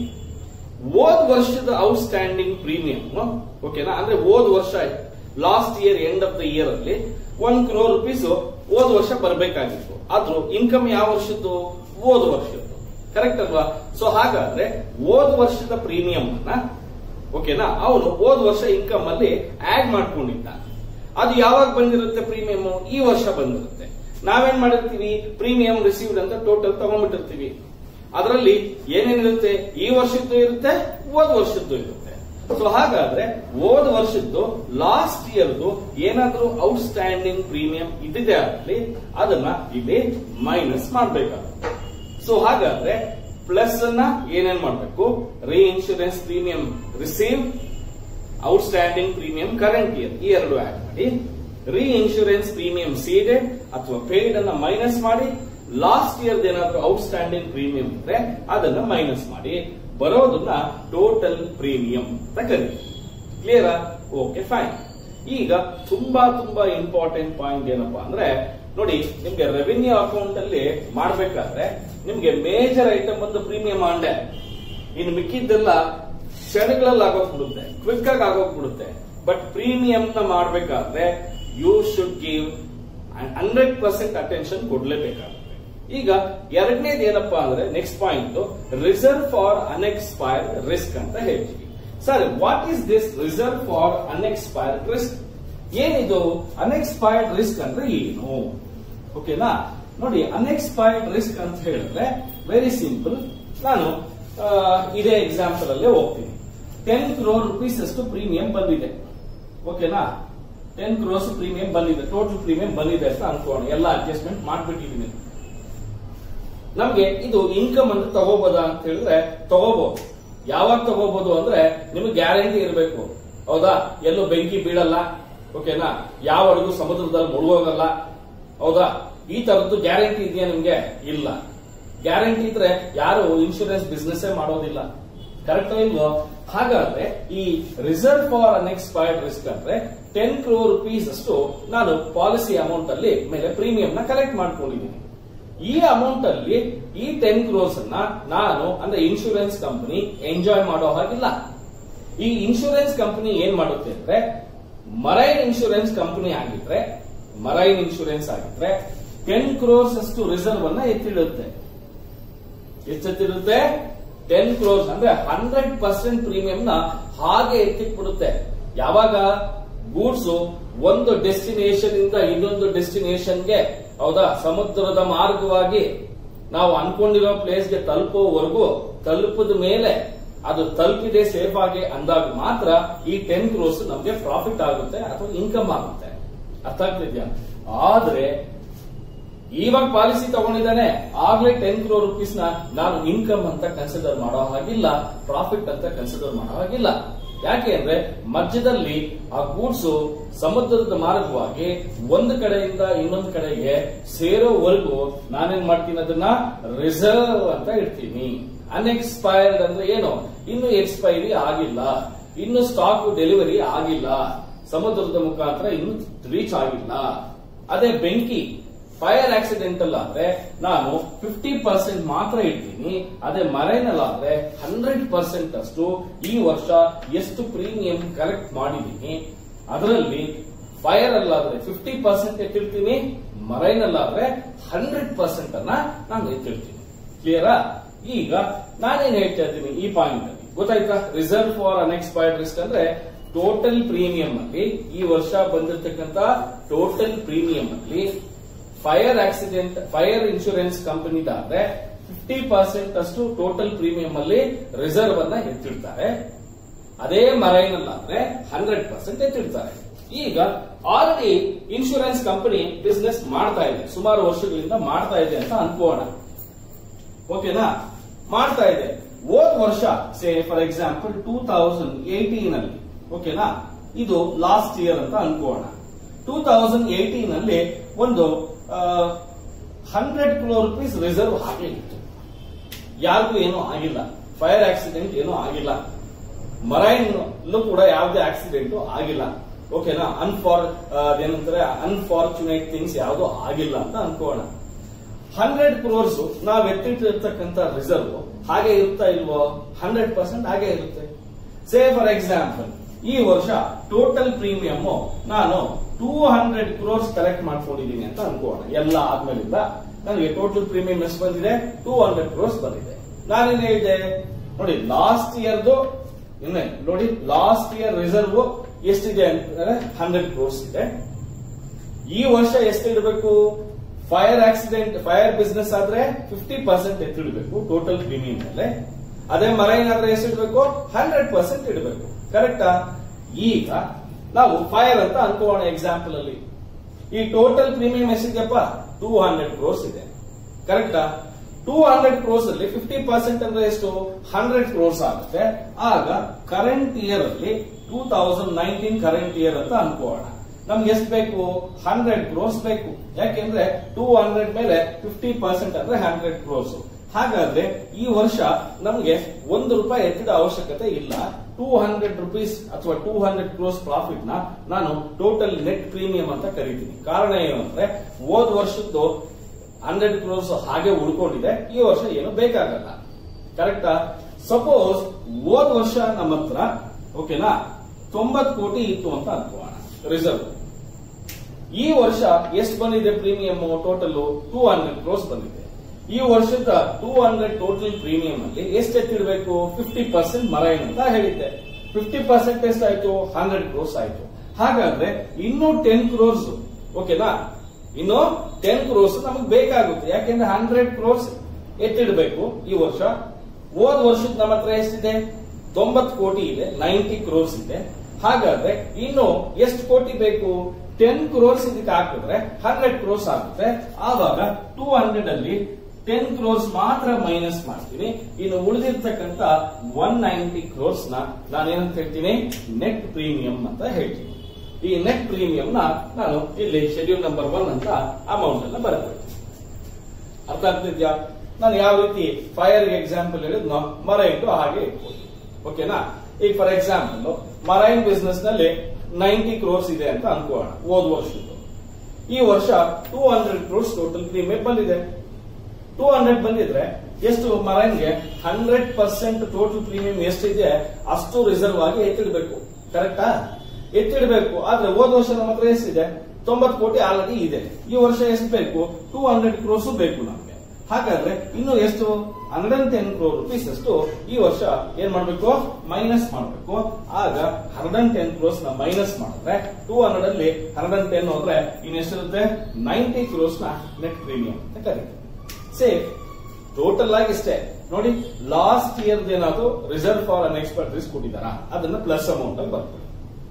ಹೋದ್ ವರ್ಷದ ಔಟ್ಸ್ಟ್ಯಾಂಡಿಂಗ್ ಪ್ರೀಮಿಯಂ ಓಕೆನಾ ಅಂದ್ರೆ ಹೋದ್ ವರ್ಷ last year end of the year ಅಲ್ಲಿ ಒನ್ ಕ್ರೋರ್ ರುಪೀಸ್ ಹೋದ್ ವರ್ಷ ಬರಬೇಕಾಗಿತ್ತು ಆದ್ರೂ ಇನ್ಕಮ್ ಯಾವ ವರ್ಷದ್ದು ಹೋದ್ ವರ್ಷದ್ದು ಕರೆಕ್ಟ್ ಅಲ್ವಾ ಸೊ ಹಾಗಾದ್ರೆ ಹೋದ್ ವರ್ಷದ ಪ್ರೀಮಿಯಂ ಅನ್ನ ಓಕೆನಾ ಅವನು ಹೋದ್ ವರ್ಷ ಇನ್ಕಮ್ ಅಲ್ಲಿ ಆಡ್ ಮಾಡ್ಕೊಂಡಿದ್ದ ಅದು ಯಾವಾಗ ಬಂದಿರುತ್ತೆ ಪ್ರೀಮಿಯಂ ಈ ವರ್ಷ ಬಂದಿರುತ್ತೆ ನಾವೇನ್ ಮಾಡಿರ್ತೀವಿ ಪ್ರೀಮಿಯಂ ರಿಸೀವ್ಡ್ ಅಂತ ಟೋಟಲ್ ತಗೊಂಡ್ಬಿಟ್ಟಿರ್ತೀವಿ ಅದರಲ್ಲಿ ಏನೇನಿರುತ್ತೆ ಈ ವರ್ಷದ್ದು ಇರುತ್ತೆ ಹೋದ್ ವರ್ಷದ್ದು ಇರುತ್ತೆ ಸೊ ಹಾಗಾದ್ರೆ ಹೋದ್ ವರ್ಷದ್ದು ಲಾಸ್ಟ್ ಇಯರ್ದು ಏನಾದ್ರೂ ಔಟ್ಸ್ಟ್ಯಾಂಡಿಂಗ್ ಪ್ರೀಮಿಯಂ ಇದ್ದಿದೆ ಆಗಲಿ ಅದನ್ನ ಇಲ್ಲಿ ಮೈನಸ್ ಮಾಡಬೇಕಾಗುತ್ತೆ ಸೊ ಹಾಗಾದ್ರೆ ಪ್ಲಸ್ ಅನ್ನ ಏನೇನ್ ಮಾಡಬೇಕು reinsurance premium receive outstanding premium current year ಈ ಎರಡು ಆಡ್ ಮಾಡಿ ರೀ ಇನ್ಶೂರೆನ್ಸ್ ಪ್ರೀಮಿಯಂ ಸೀಡೆಡ್ ಅಥವಾ ಪೇಡ್ ಅನ್ನ ಮೈನಸ್ ಮಾಡಿ ಲಾಸ್ಟ್ ಇಯರ್ ಏನಾದ್ರೂ ಔಟ್ಸ್ಟ್ಯಾಂಡಿಂಗ್ ಪ್ರೀಮಿಯಂ ಇದ್ರೆ ಅದನ್ನ ಮೈನಸ್ ಮಾಡಿ ಬರೋದನ್ನ ಟೋಟಲ್ ಪ್ರೀಮಿಯಂ ಅಂತ ಕರೀತೀವಿ ಕ್ಲಿಯರಾ ಓಕೆ ಫೈನ್ ಈಗ ತುಂಬಾ ತುಂಬಾ ಇಂಪಾರ್ಟೆಂಟ್ ಪಾಯಿಂಟ್ ಏನಪ್ಪಾ ಅಂದ್ರೆ ನೋಡಿ ನಿಮ್ಗೆ ರೆವಿನ್ಯೂ ಅಕೌಂಟ್ ಅಲ್ಲಿ ಮಾಡ್ಬೇಕಾದ್ರೆ ನಿಮ್ಗೆ ಮೇಜರ್ ಐಟಮ್ ಒಂದು ಪ್ರೀಮಿಯಂ ಆಂಡೆ ಇನ್ನು ಮಿಕ್ಕಿದ್ದೆಲ್ಲ ಕ್ಷಣಗಳಲ್ಲಿ ಆಗೋಗ್ಬಿಡುತ್ತೆ ಕ್ವಿಕ್ ಆಗಿ ಆಗೋಗ್ಬಿಡುತ್ತೆ ಬಟ್ ಪ್ರೀಮಿಯಂ ನ ಮಾಡ್ಬೇಕಾದ್ರೆ you should give hundred percent attention ಕೊಡ್ಲೇಬೇಕಾಗುತ್ತೆ ಈಗ ಎರಡನೇದು ಏನಪ್ಪಾ ಅಂದ್ರೆ next point reserve for unexpired risk ಅಂತ ಹೇಳ್ತೀವಿ sir what is this reserve for unexpired risk ಏನಿದು ಅನ್ಎಕ್ಸ್ಪೈರ್ಡ್ ರಿಸ್ಕ್ ಅಂದ್ರೆ ಏನು ಓಕೆನಾ ನೋಡಿ ಅನ್ಎಕ್ಸ್ಪೈರ್ಡ್ ರಿಸ್ಕ್ ಅಂತ ಹೇಳಿದ್ರೆ ವೆರಿ ಸಿಂಪಲ್ ನಾನು ಆ, ಇದೇ ಎಕ್ಸಾಂಪಲ್ ಅಲ್ಲೇ ಹೋಗ್ತೀನಿ ಟೆನ್ ಕ್ರೋರ್ ರುಪೀಸ್ ಅಷ್ಟು ಪ್ರೀಮಿಯಂ ಬಂದಿದೆ ಓಕೆನಾ ಟೆನ್ ಕ್ರೋರ್ಸ್ ಪ್ರೀಮಿಯಂ ಬಂದಿದೆ ಟೋಟಲ್ ಪ್ರೀಮಿಯಂ ಬಂದಿದೆ ಅಂತ ಅನ್ಕೋಣ ಎಲ್ಲ ಅಡ್ಜಸ್ಟ್ಮೆಂಟ್ ಮಾಡ್ಬಿಟ್ಟಿದ್ದೀನಿ ನಮ್ಗೆ ಇದು ಇನ್ಕಮ್ ಅಂತ ತಗೋಬೋದಾ ಅಂತ ಹೇಳಿದ್ರೆ ತಗೋಬಹುದು ಯಾವಾಗ ತಗೋಬಹುದು ಅಂದ್ರೆ ನಿಮ್ಗೆ ಗ್ಯಾರಂಟಿ ಇರಬೇಕು ಹೌದಾ ಎಲ್ಲೂ ಬೆಂಕಿ ಬೀಳಲ್ಲ ಓಕೆನಾ ಯಾವ ಅಡುಗು ಸಮುದ್ರದಲ್ಲಿ ಮುಳುಗೋಗಲ್ಲ ಹೌದಾ ಈ ತರದ್ದು ಗ್ಯಾರಂಟಿ ಇದೆಯಾ ನಿಮ್ಗೆ ಇಲ್ಲ ಗ್ಯಾರಂಟಿ ಇದ್ರೆ ಯಾರು ಇನ್ಶೂರೆನ್ಸ್ ಬಿಸ್ನೆಸ್ ಮಾಡೋದಿಲ್ಲ ಕರೆಕ್ಟ್ ಇಲ್ವೋ ಹಾಗಾದ್ರೆ ಈ ರಿಸರ್ವ್ ಫಾರ್ ಅನ್ಎಕ್ಸ್ಪೈರ್ಡ್ ರಿಸ್ಕ್ ಅಂದ್ರೆ ಟೆನ್ ಕ್ರೋರ್ ರುಪೀಸ್ ಅಷ್ಟು ನಾನು ಪಾಲಿಸಿ ಅಮೌಂಟ್ ಅಲ್ಲಿ ಮೇಲೆ ಪ್ರೀಮಿಯಂ ನ ಕಲೆಕ್ಟ್ ಮಾಡ್ಕೊಂಡಿದ್ದೀನಿ ಈ ಅಮೌಂಟ್ ಅಲ್ಲಿ ಈ ಟೆನ್ ಕ್ರೋರ್ಸ್ ಅನ್ನ ನಾನು ಅಂದ್ರೆ ಇನ್ಶೂರೆನ್ಸ್ ಕಂಪನಿ ಎಂಜಾಯ್ ಮಾಡೋ ಹಾಗಿಲ್ಲ ಈ ಇನ್ಶೂರೆನ್ಸ್ ಕಂಪನಿ ಏನ್ ಮಾಡುತ್ತೆ ಅಂದ್ರೆ ಮರೈನ್ ಇನ್ಶೂರೆನ್ಸ್ ಕಂಪನಿ ಆಗಿದ್ರೆ ಮರೈನ್ ಇನ್ಶೂರೆನ್ಸ್ ಆಗಿದ್ರೆ ಟೆನ್ ಕ್ರೋರ್ಸ್ ಅಷ್ಟು ರಿಸರ್ವ್ ಅನ್ನ ಎತ್ತಿಡುತ್ತೆ ಎಚ್ಚೆತ್ತಿರುತ್ತೆ ಟೆನ್ ಕ್ರೋರ್ಸ್ ಅಂದ್ರೆ ಹಂಡ್ರೆಡ್ ಪರ್ಸೆಂಟ್ ಪ್ರೀಮಿಯಂ ನ ಹಾಗೆ ಎತ್ತಿಟ್ಬಿಡುತ್ತೆ ಯಾವಾಗ ಗೂಡ್ಸ್ ಒಂದು ಡೆಸ್ಟಿನೇಷನ್ ಇಂದ ಇನ್ನೊಂದು ಡೆಸ್ಟಿನೇಷನ್ಗೆ ಹೌದಾ ಸಮುದ್ರದ ಮಾರ್ಗವಾಗಿ ನಾವು ಅನ್ಕೊಂಡಿರೋ ಪ್ಲೇಸ್ಗೆ ತಲುಪೋವರೆಗೂ ತಲುಪಿದ ಮೇಲೆ ಅದು ತಲುಪಿದೆ ಸೇಫ್ ಆಗಿ ಅಂದಾಗ ಮಾತ್ರ ಈ ಟೆನ್ ಕ್ರೋರ್ಸ್ ನಮಗೆ ಪ್ರಾಫಿಟ್ ಆಗುತ್ತೆ ಅಥವಾ ಇನ್ಕಮ್ ಆಗುತ್ತೆ ಅರ್ಥ ಆಗ್ತಿದ್ಯಾ ಆದ್ರೆ ಇವಾಗ ಪಾಲಿಸಿ ತಗೊಂಡಿದ್ದಾನೆ ಆಗ್ಲೇ ಟೆನ್ ಕ್ರೋ ರುಪೀಸ್ ನ ನಾನು ಇನ್ಕಮ್ ಅಂತ ಕನ್ಸಿಡರ್ ಮಾಡೋ ಹಾಗಿಲ್ಲ ಪ್ರಾಫಿಟ್ ಅಂತ ಕನ್ಸಿಡರ್ ಮಾಡೋ ಹಾಗಿಲ್ಲ ಯಾಕೆ ಅಂದ್ರೆ ಮಧ್ಯದಲ್ಲಿ ಆ ಗೂಡ್ಸ್ ಸಮುದ್ರದ ಮಾರ್ಗವಾಗಿ ಒಂದು ಕಡೆಯಿಂದ ಇನ್ನೊಂದು ಕಡೆಗೆ ಸೇರೋವರೆಗೂ ನಾನೇನ್ ಮಾಡ್ತೀನಿ ಅದನ್ನ ರಿಸರ್ವ್ ಅಂತ ಇಡ್ತೀನಿ ಅನ್ಎಕ್ಸ್ಪೈರ್ಡ್ ಅಂದ್ರೆ ಏನು ಇನ್ನು ಎಕ್ಸ್ಪೈರಿ ಆಗಿಲ್ಲ ಇನ್ನು ಸ್ಟಾಕ್ ಡೆಲಿವರಿ ಆಗಿಲ್ಲ ಸಮುದ್ರದ ಮುಖಾಂತರ ಇನ್ನು ರೀಚ್ ಆಗಿಲ್ಲ ಅದೇ ಬೆಂಕಿ ಫೈರ್ ಆಕ್ಸಿಡೆಂಟಲ್ ಆದ್ರೆ ನಾನು ಫಿಫ್ಟಿ ಪರ್ಸೆಂಟ್ ಮಾತ್ರ ಇಡ್ತೀನಿ ಅದೇ ಮರೈನಲ್ ಆದ್ರೆ ಹಂಡ್ರೆಡ್ ಪರ್ಸೆಂಟ್ ಅಷ್ಟು ಈ ವರ್ಷ ಎಷ್ಟು ಪ್ರೀಮಿಯಂ ಕಲೆಕ್ಟ್ ಮಾಡಿದೀನಿ ಅದರಲ್ಲಿ ಫೈರ್ ಅಲ್ಲಾದ್ರೆ ಫಿಫ್ಟಿ ಪರ್ಸೆಂಟ್ ಎತ್ತಿಡ್ತೀನಿ ಮರೈನಲ್ ಆದ್ರೆ ಹಂಡ್ರೆಡ್ ಪರ್ಸೆಂಟ್ ಅನ್ನ ನಾನು ಎತ್ತಿಡ್ತೀನಿ ಕ್ಲಿಯರಾ ಈಗ ನಾನೇನ್ ಹೇಳ್ತಾ ಇದ್ದೀನಿ ಈ ಪಾಯಿಂಟ್ ಅಲ್ಲಿ ಗೊತ್ತಾಯ್ತಾ ರಿಸರ್ವ್ ಫಾರ್ ಅನ್ಎಕ್ಸ್ಪೈರ್ಡ್ ರಿಸ್ಕ್ ಅಂದ್ರೆ ಟೋಟಲ್ ಪ್ರೀಮಿಯಂ ಅಲ್ಲಿ ಈ ವರ್ಷ ಬಂದಿರತಕ್ಕಂತ ಟೋಟಲ್ ಪ್ರೀಮಿಯಂ ಅಲ್ಲಿ ಫೈರ್ ಆಕ್ಸಿಡೆಂಟ್ ಫೈರ್ ಇನ್ಶೂರೆನ್ಸ್ ಕಂಪನಿದಾದ್ರೆ ಫಿಫ್ಟಿ ಪರ್ಸೆಂಟ್ ಅಷ್ಟು ಟೋಟಲ್ ಪ್ರೀಮಿಯಂ ಅಲ್ಲಿ ರಿಸರ್ವ್ ಅನ್ನ ಎತ್ತಿಡ್ತಾರೆ ಅದೇ ಮರೈನಲ್ ಆದ್ರೆ ಹಂಡ್ರೆಡ್ ಪರ್ಸೆಂಟ್ ಎತ್ತಿಡ್ತಾರೆ ಈಗ ಆಲ್ರೆಡಿ ಇನ್ಶೂರೆನ್ಸ್ ಕಂಪನಿ ಬಿಸ್ನೆಸ್ ಮಾಡ್ತಾ ಇದೆ ಸುಮಾರು ವರ್ಷಗಳಿಂದ ಮಾಡ್ತಾ ಇದೆ ಅಂತ ಅನ್ಕೋಣ ಓಕೆನಾ ಮಾಡ್ತಾ ಇದೆ ಹೋದ್ ವರ್ಷ say for example two thousand eighteen ಅಲ್ಲಿ ಓಕೆನಾ ಇದು ಲಾಸ್ಟ್ ಇಯರ್ ಅಂತ ಅನ್ಕೋಣ ಟೂ ತೌಸಂಡ್ ಏಟೀನ್ ಅಲ್ಲಿ ಒಂದು ಹಂಡ್ರೆಡ್ ಕ್ರೋರ್ ರುಪೀಸ್ ರಿಸರ್ವ್ ಹಾಗೆ ಇತ್ತು ಯಾರಿಗೂ ಏನೂ ಆಗಿಲ್ಲ ಫೈರ್ ಆಕ್ಸಿಡೆಂಟ್ ಏನೂ ಆಗಿಲ್ಲ ಮರೈನ್ ಕೂಡ ಯಾವುದೇ ಆಕ್ಸಿಡೆಂಟ್ ಆಗಿಲ್ಲ ಓಕೆನಾ ಅನ್ಫಾರ್ ಏನಂತಾರೆ ಅನ್ಫಾರ್ಚುನೇಟ್ ಥಿಂಗ್ಸ್ ಯಾವುದು ಆಗಿಲ್ಲ ಅಂತ ಅನ್ಕೋಣ ಹಂಡ್ರೆಡ್ ಕ್ರೋರ್ಸ್ ನಾವ್ ಎತ್ತಿಟ್ಟಿರ್ತಕ್ಕಂಥ ರಿಸರ್ವ್ ಹಾಗೆ ಇರುತ್ತಾ ಇಲ್ವೋ ಹಂಡ್ರೆಡ್ ಪರ್ಸೆಂಟ್ ಹಾಗೆ ಇರುತ್ತೆ ಸೇ ಫಾರ್ ಎಕ್ಸಾಂಪಲ್ ಈ ವರ್ಷ ಟೋಟಲ್ ಪ್ರೀಮಿಯಂ ನಾನು ಟೂ ಹಂಡ್ರೆಡ್ ಕ್ರೋರ್ಸ್ ಕಲೆಕ್ಟ್ ಮಾಡ್ಕೊಂಡಿದ್ದೀನಿ ಅಂತ ಅನ್ಕೋಣ ಎಲ್ಲ ಆದ್ಮೇಲಿಂದ ನನಗೆ ಟೋಟಲ್ ಪ್ರೀಮಿಯಂ ಎಷ್ಟು ಬಂದಿದೆ ಟೂ ಹಂಡ್ರೆಡ್ ಕ್ರೋರ್ಸ್ ಬಂದಿದೆ ನಾನೇನ್ ಹೇಳಿದೆ ನೋಡಿ ಲಾಸ್ಟ್ ಇಯರ್ದು ಇನ್ನೇ ನೋಡಿ ಲಾಸ್ಟ್ ಇಯರ್ ರಿಸರ್ವ್ ಎಷ್ಟಿದೆ ಅಂತಂದ್ರೆ ಹಂಡ್ರೆಡ್ ಕ್ರೋರ್ಸ್ ಇದೆ ಈ ವರ್ಷ ಎಷ್ಟು ಇಡಬೇಕು ಫೈರ್ ಆಕ್ಸಿಡೆಂಟ್ ಫೈರ್ ಬಿಸ್ನೆಸ್ ಆದ್ರೆ ಫಿಫ್ಟಿ ಪರ್ಸೆಂಟ್ ಎತ್ತಿಡಬೇಕು ಟೋಟಲ್ ಪ್ರೀಮಿಯಂ ಮೇಲೆ ಅದೇ ಮರೈನ್ ಆದ್ರೆ ಎಷ್ಟು ಇಡಬೇಕು ಹಂಡ್ರೆಡ್ ಪರ್ಸೆಂಟ್ ಇಡಬೇಕು ಕರೆಕ್ಟಾ ಈಗ ನಾವು ಫೈರ್ ಅಂತ ಅನ್ಕೋಣ ಎಕ್ಸಾಂಪಲ್ ಅಲ್ಲಿ ಈ ಟೋಟಲ್ ಪ್ರೀಮಿಯಂ ಎಷ್ಟಿದೆಯಪ್ಪ ಟೂ ಹಂಡ್ರೆಡ್ ಕ್ರೋರ್ಸ್ ಇದೆ ಕರೆಕ್ಟಾ ಟೂ ಹಂಡ್ರೆಡ್ ಕ್ರೋರ್ಸ್ ಅಲ್ಲಿ ಫಿಫ್ಟಿ ಪರ್ಸೆಂಟ್ ಅಂದ್ರೆ ಎಷ್ಟು ಹಂಡ್ರೆಡ್ ಕ್ರೋರ್ಸ್ ಆಗುತ್ತೆ ಆಗ ಕರೆಂಟ್ ಇಯರ್ ಅಲ್ಲಿ two thousand nineteen current year ಅಂತ ಅನ್ಕೋಣ ನಮ್ಗೆ ಎಷ್ಟು ಬೇಕು ಹಂಡ್ರೆಡ್ ಕ್ರೋರ್ಸ್ ಬೇಕು ಯಾಕೆಂದ್ರೆ ಟೂ ಹಂಡ್ರೆಡ್ ಮೇಲೆ ಫಿಫ್ಟಿ ಪರ್ಸೆಂಟ್ ಅಂದ್ರೆ ಹಂಡ್ರೆಡ್ ಕ್ರೋರ್ಸ್ ಹಾಗಾದ್ರೆ ಈ ವರ್ಷ ನಮಗೆ ಒಂದು ರೂಪಾಯಿ ಎತ್ತಿದ ಅವಶ್ಯಕತೆ ಇಲ್ಲ ಟೂ ಹಂಡ್ರೆಡ್ ರುಪೀಸ್ ಅಥವಾ ಟೂ ಹಂಡ್ರೆಡ್ ಕ್ರೋಸ್ ಪ್ರಾಫಿಟ್ ನ ನಾನು ಟೋಟಲ್ ನೆಟ್ ಪ್ರೀಮಿಯಂ ಅಂತ ಕರಿತೀನಿ ಕಾರಣ ಏನು ಅಂದ್ರೆ ಹೋದ್ ವರ್ಷದ್ದು ಹಂಡ್ರೆಡ್ ಕ್ರೋರ್ಸ್ ಹಾಗೆ ಉಳ್ಕೊಂಡಿದೆ ಈ ವರ್ಷ ಏನು ಬೇಕಾಗಲ್ಲ ಕರೆಕ್ಟಾ ಸಪೋಸ್ ಹೋದ್ ವರ್ಷ ನಮ್ಮ ಹತ್ರ ಓಕೆನಾ ತೊಂಬತ್ ಕೋಟಿ ಇತ್ತು ಅಂತ ಅನ್ಕೋಣ ರಿಸರ್ವ್ ಈ ವರ್ಷ ಎಷ್ಟು ಬಂದಿದೆ premium total two hundred crores ಬಂದಿದೆ ಈ ವರ್ಷದ ಟೂ ಹಂಡ್ರೆಡ್ ಟೋಟಲ್ ಪ್ರೀಮಿಯಂ ಅಲ್ಲಿ ಎಷ್ಟು ಎತ್ತಿಡಬೇಕು ಫಿಫ್ಟಿ ಪರ್ಸೆಂಟ್ ಮರೈನ್ ಅಂತ ಹೇಳಿದ್ದೆ ಫಿಫ್ಟಿ ಪರ್ಸೆಂಟ್ ಎಷ್ಟಾಯ್ತು ಹಂಡ್ರೆಡ್ ಕ್ರೋರ್ಸ್ ಆಯ್ತು ಹಾಗಾದ್ರೆ ಇನ್ನೂ ಟೆನ್ ಕ್ರೋರ್ಸ್ ಓಕೆನಾ ಇನ್ನು ಟೆನ್ ಕ್ರೋರ್ಸ್ ನಮಗೆ ಬೇಕಾಗುತ್ತೆ ಯಾಕೆಂದ್ರೆ ಹಂಡ್ರೆಡ್ ಕ್ರೋರ್ಸ್ ಎತ್ತಿಡಬೇಕು ಈ ವರ್ಷ ಹೋದ್ ವರ್ಷದ ನಮ್ಮ ಹತ್ರ ಎಷ್ಟಿದೆ ತೊಂಬತ್ ಕೋಟಿ ಇದೆ ನೈಂಟಿ ಕ್ರೋರ್ಸ್ ಇದೆ ಹಾಗಾದ್ರೆ ಇನ್ನು ಎಷ್ಟು ಕೋಟಿ ಬೇಕು ಟೆನ್ ಕ್ರೋರ್ಸ್ ಇದಕ್ಕೆ ಹಾಕಿದ್ರೆ ಹಂಡ್ರೆಡ್ ಕ್ರೋರ್ಸ್ ಆಗುತ್ತೆ ಆವಾಗ ಟೂ ಹಂಡ್ರೆಡ್ ಅಲ್ಲಿ ಟೆನ್ ಕ್ರೋರ್ಸ್ ಮಾತ್ರ ಮೈನಸ್ ಮಾಡ್ತೀನಿ ಇನ್ನು ಉಳಿದಿರ್ತಕ್ಕಂಥ ಒನ್ ನೈಂಟಿ ಕ್ರೋರ್ಸ್ ನ ನಾನೇನಂತ ಹೇಳ್ತೀನಿ ನೆಟ್ ಪ್ರೀಮಿಯಂ ಅಂತ ಹೇಳ್ತೀನಿ ಈ ನೆಟ್ ಪ್ರೀಮಿಯಂ ನ ನಾನು ಇಲ್ಲಿ ಶೆಡ್ಯೂಲ್ ನಂಬರ್ ಒನ್ ಅಂತ ಅಮೌಂಟ್ ಅನ್ನ ಬರಬೇಕು ಅರ್ಥ ಆಗ್ತಿದ್ಯಾ ನಾನು ಯಾವ ರೀತಿ ಫೈರ್ ಎಕ್ಸಾಂಪಲ್ ಹೇಳಿದ್ನೋ ಮರ ಇಟ್ಟು ಹಾಗೆ ಇಟ್ಬೋದು ಓಕೆನಾ ಈಗ ಫಾರ್ ಎಕ್ಸಾಂಪಲ್ ಮರೈನ್ ಬಿಸ್ನೆಸ್ ನಲ್ಲಿ ನೈಂಟಿ ಕ್ರೋರ್ಸ್ ಇದೆ ಅಂತ ಅನ್ಕೋಣ ಹೋದ್ ವರ್ಷದ್ದು ಈ ವರ್ಷ two hundred crores total premium ಬಂದಿದೆ ಟೂ ಹಂಡ್ರೆಡ್ ಬಂದಿದ್ರೆ ಎಷ್ಟು ಮರನ್ಗೆ ಹಂಡ್ರೆಡ್ ಪರ್ಸೆಂಟ್ ಟೋಟಲ್ ಪ್ರೀಮಿಯಂ ಎಷ್ಟಿದೆ ಅಷ್ಟು ರಿಸರ್ವ್ ಆಗಿ ಎತ್ತಿಡಬೇಕು ಕರೆಕ್ಟಾ ಎತ್ತಿಡಬೇಕು ಆದ್ರೆ ಹೋದ ವರ್ಷ ನಮ್ಮ ಹತ್ರ ಎಷ್ಟಿದೆ ತೊಂಬತ್ತು ಕೋಟಿ ಆಲ್ರೆಡಿ ಇದೆ ಈ ವರ್ಷ ಎಷ್ಟು ಬೇಕು ಟೂ ಹಂಡ್ರೆಡ್ ಕ್ರೋಸ್ ಬೇಕು ನಮ್ಗೆ ಹಾಗಾದ್ರೆ ಇನ್ನು ಎಷ್ಟು hundred and ten crore rupees ಅಷ್ಟು ಈ ವರ್ಷ ಏನ್ ಮಾಡ್ಬೇಕು ಮೈನಸ್ ಮಾಡ್ಬೇಕು ಆಗ ಹಂಡ್ರೆಡ್ ಅಂಡ್ ಟೆನ್ ಕ್ರೋಸ್ ನ ಮೈನಸ್ ಮಾಡಿದ್ರೆ ಟೂ ಹಂಡ್ರೆಡ್ ಅಲ್ಲಿ ಹಂಡ್ರೆಡ್ ಅಂಡ್ ಟೆನ್ ಹೋದ್ರೆ ಇನ್ನು ಎಷ್ಟಿರುತ್ತೆ ನೈಂಟಿ ಕ್ರೋಸ್ ನ ನೆಟ್ ಪ್ರೀಮಿಯಂ ಅಂತ ಕರೀತೀವಿ ಸೇ ಟೋಟಲ್ ಆಗಿ ಇಷ್ಟೇ ನೋಡಿ ಲಾಸ್ಟ್ ಇಯರ್ ಏನಾದ್ರು reserve for unexpired risk ಕೊಟ್ಟಿದಾರ ಅದನ್ನ ಪ್ಲಸ್ ಅಮೌಂಟ್ ಅಲ್ಲಿ ಬರ್ಕೊಳ್ಳಿ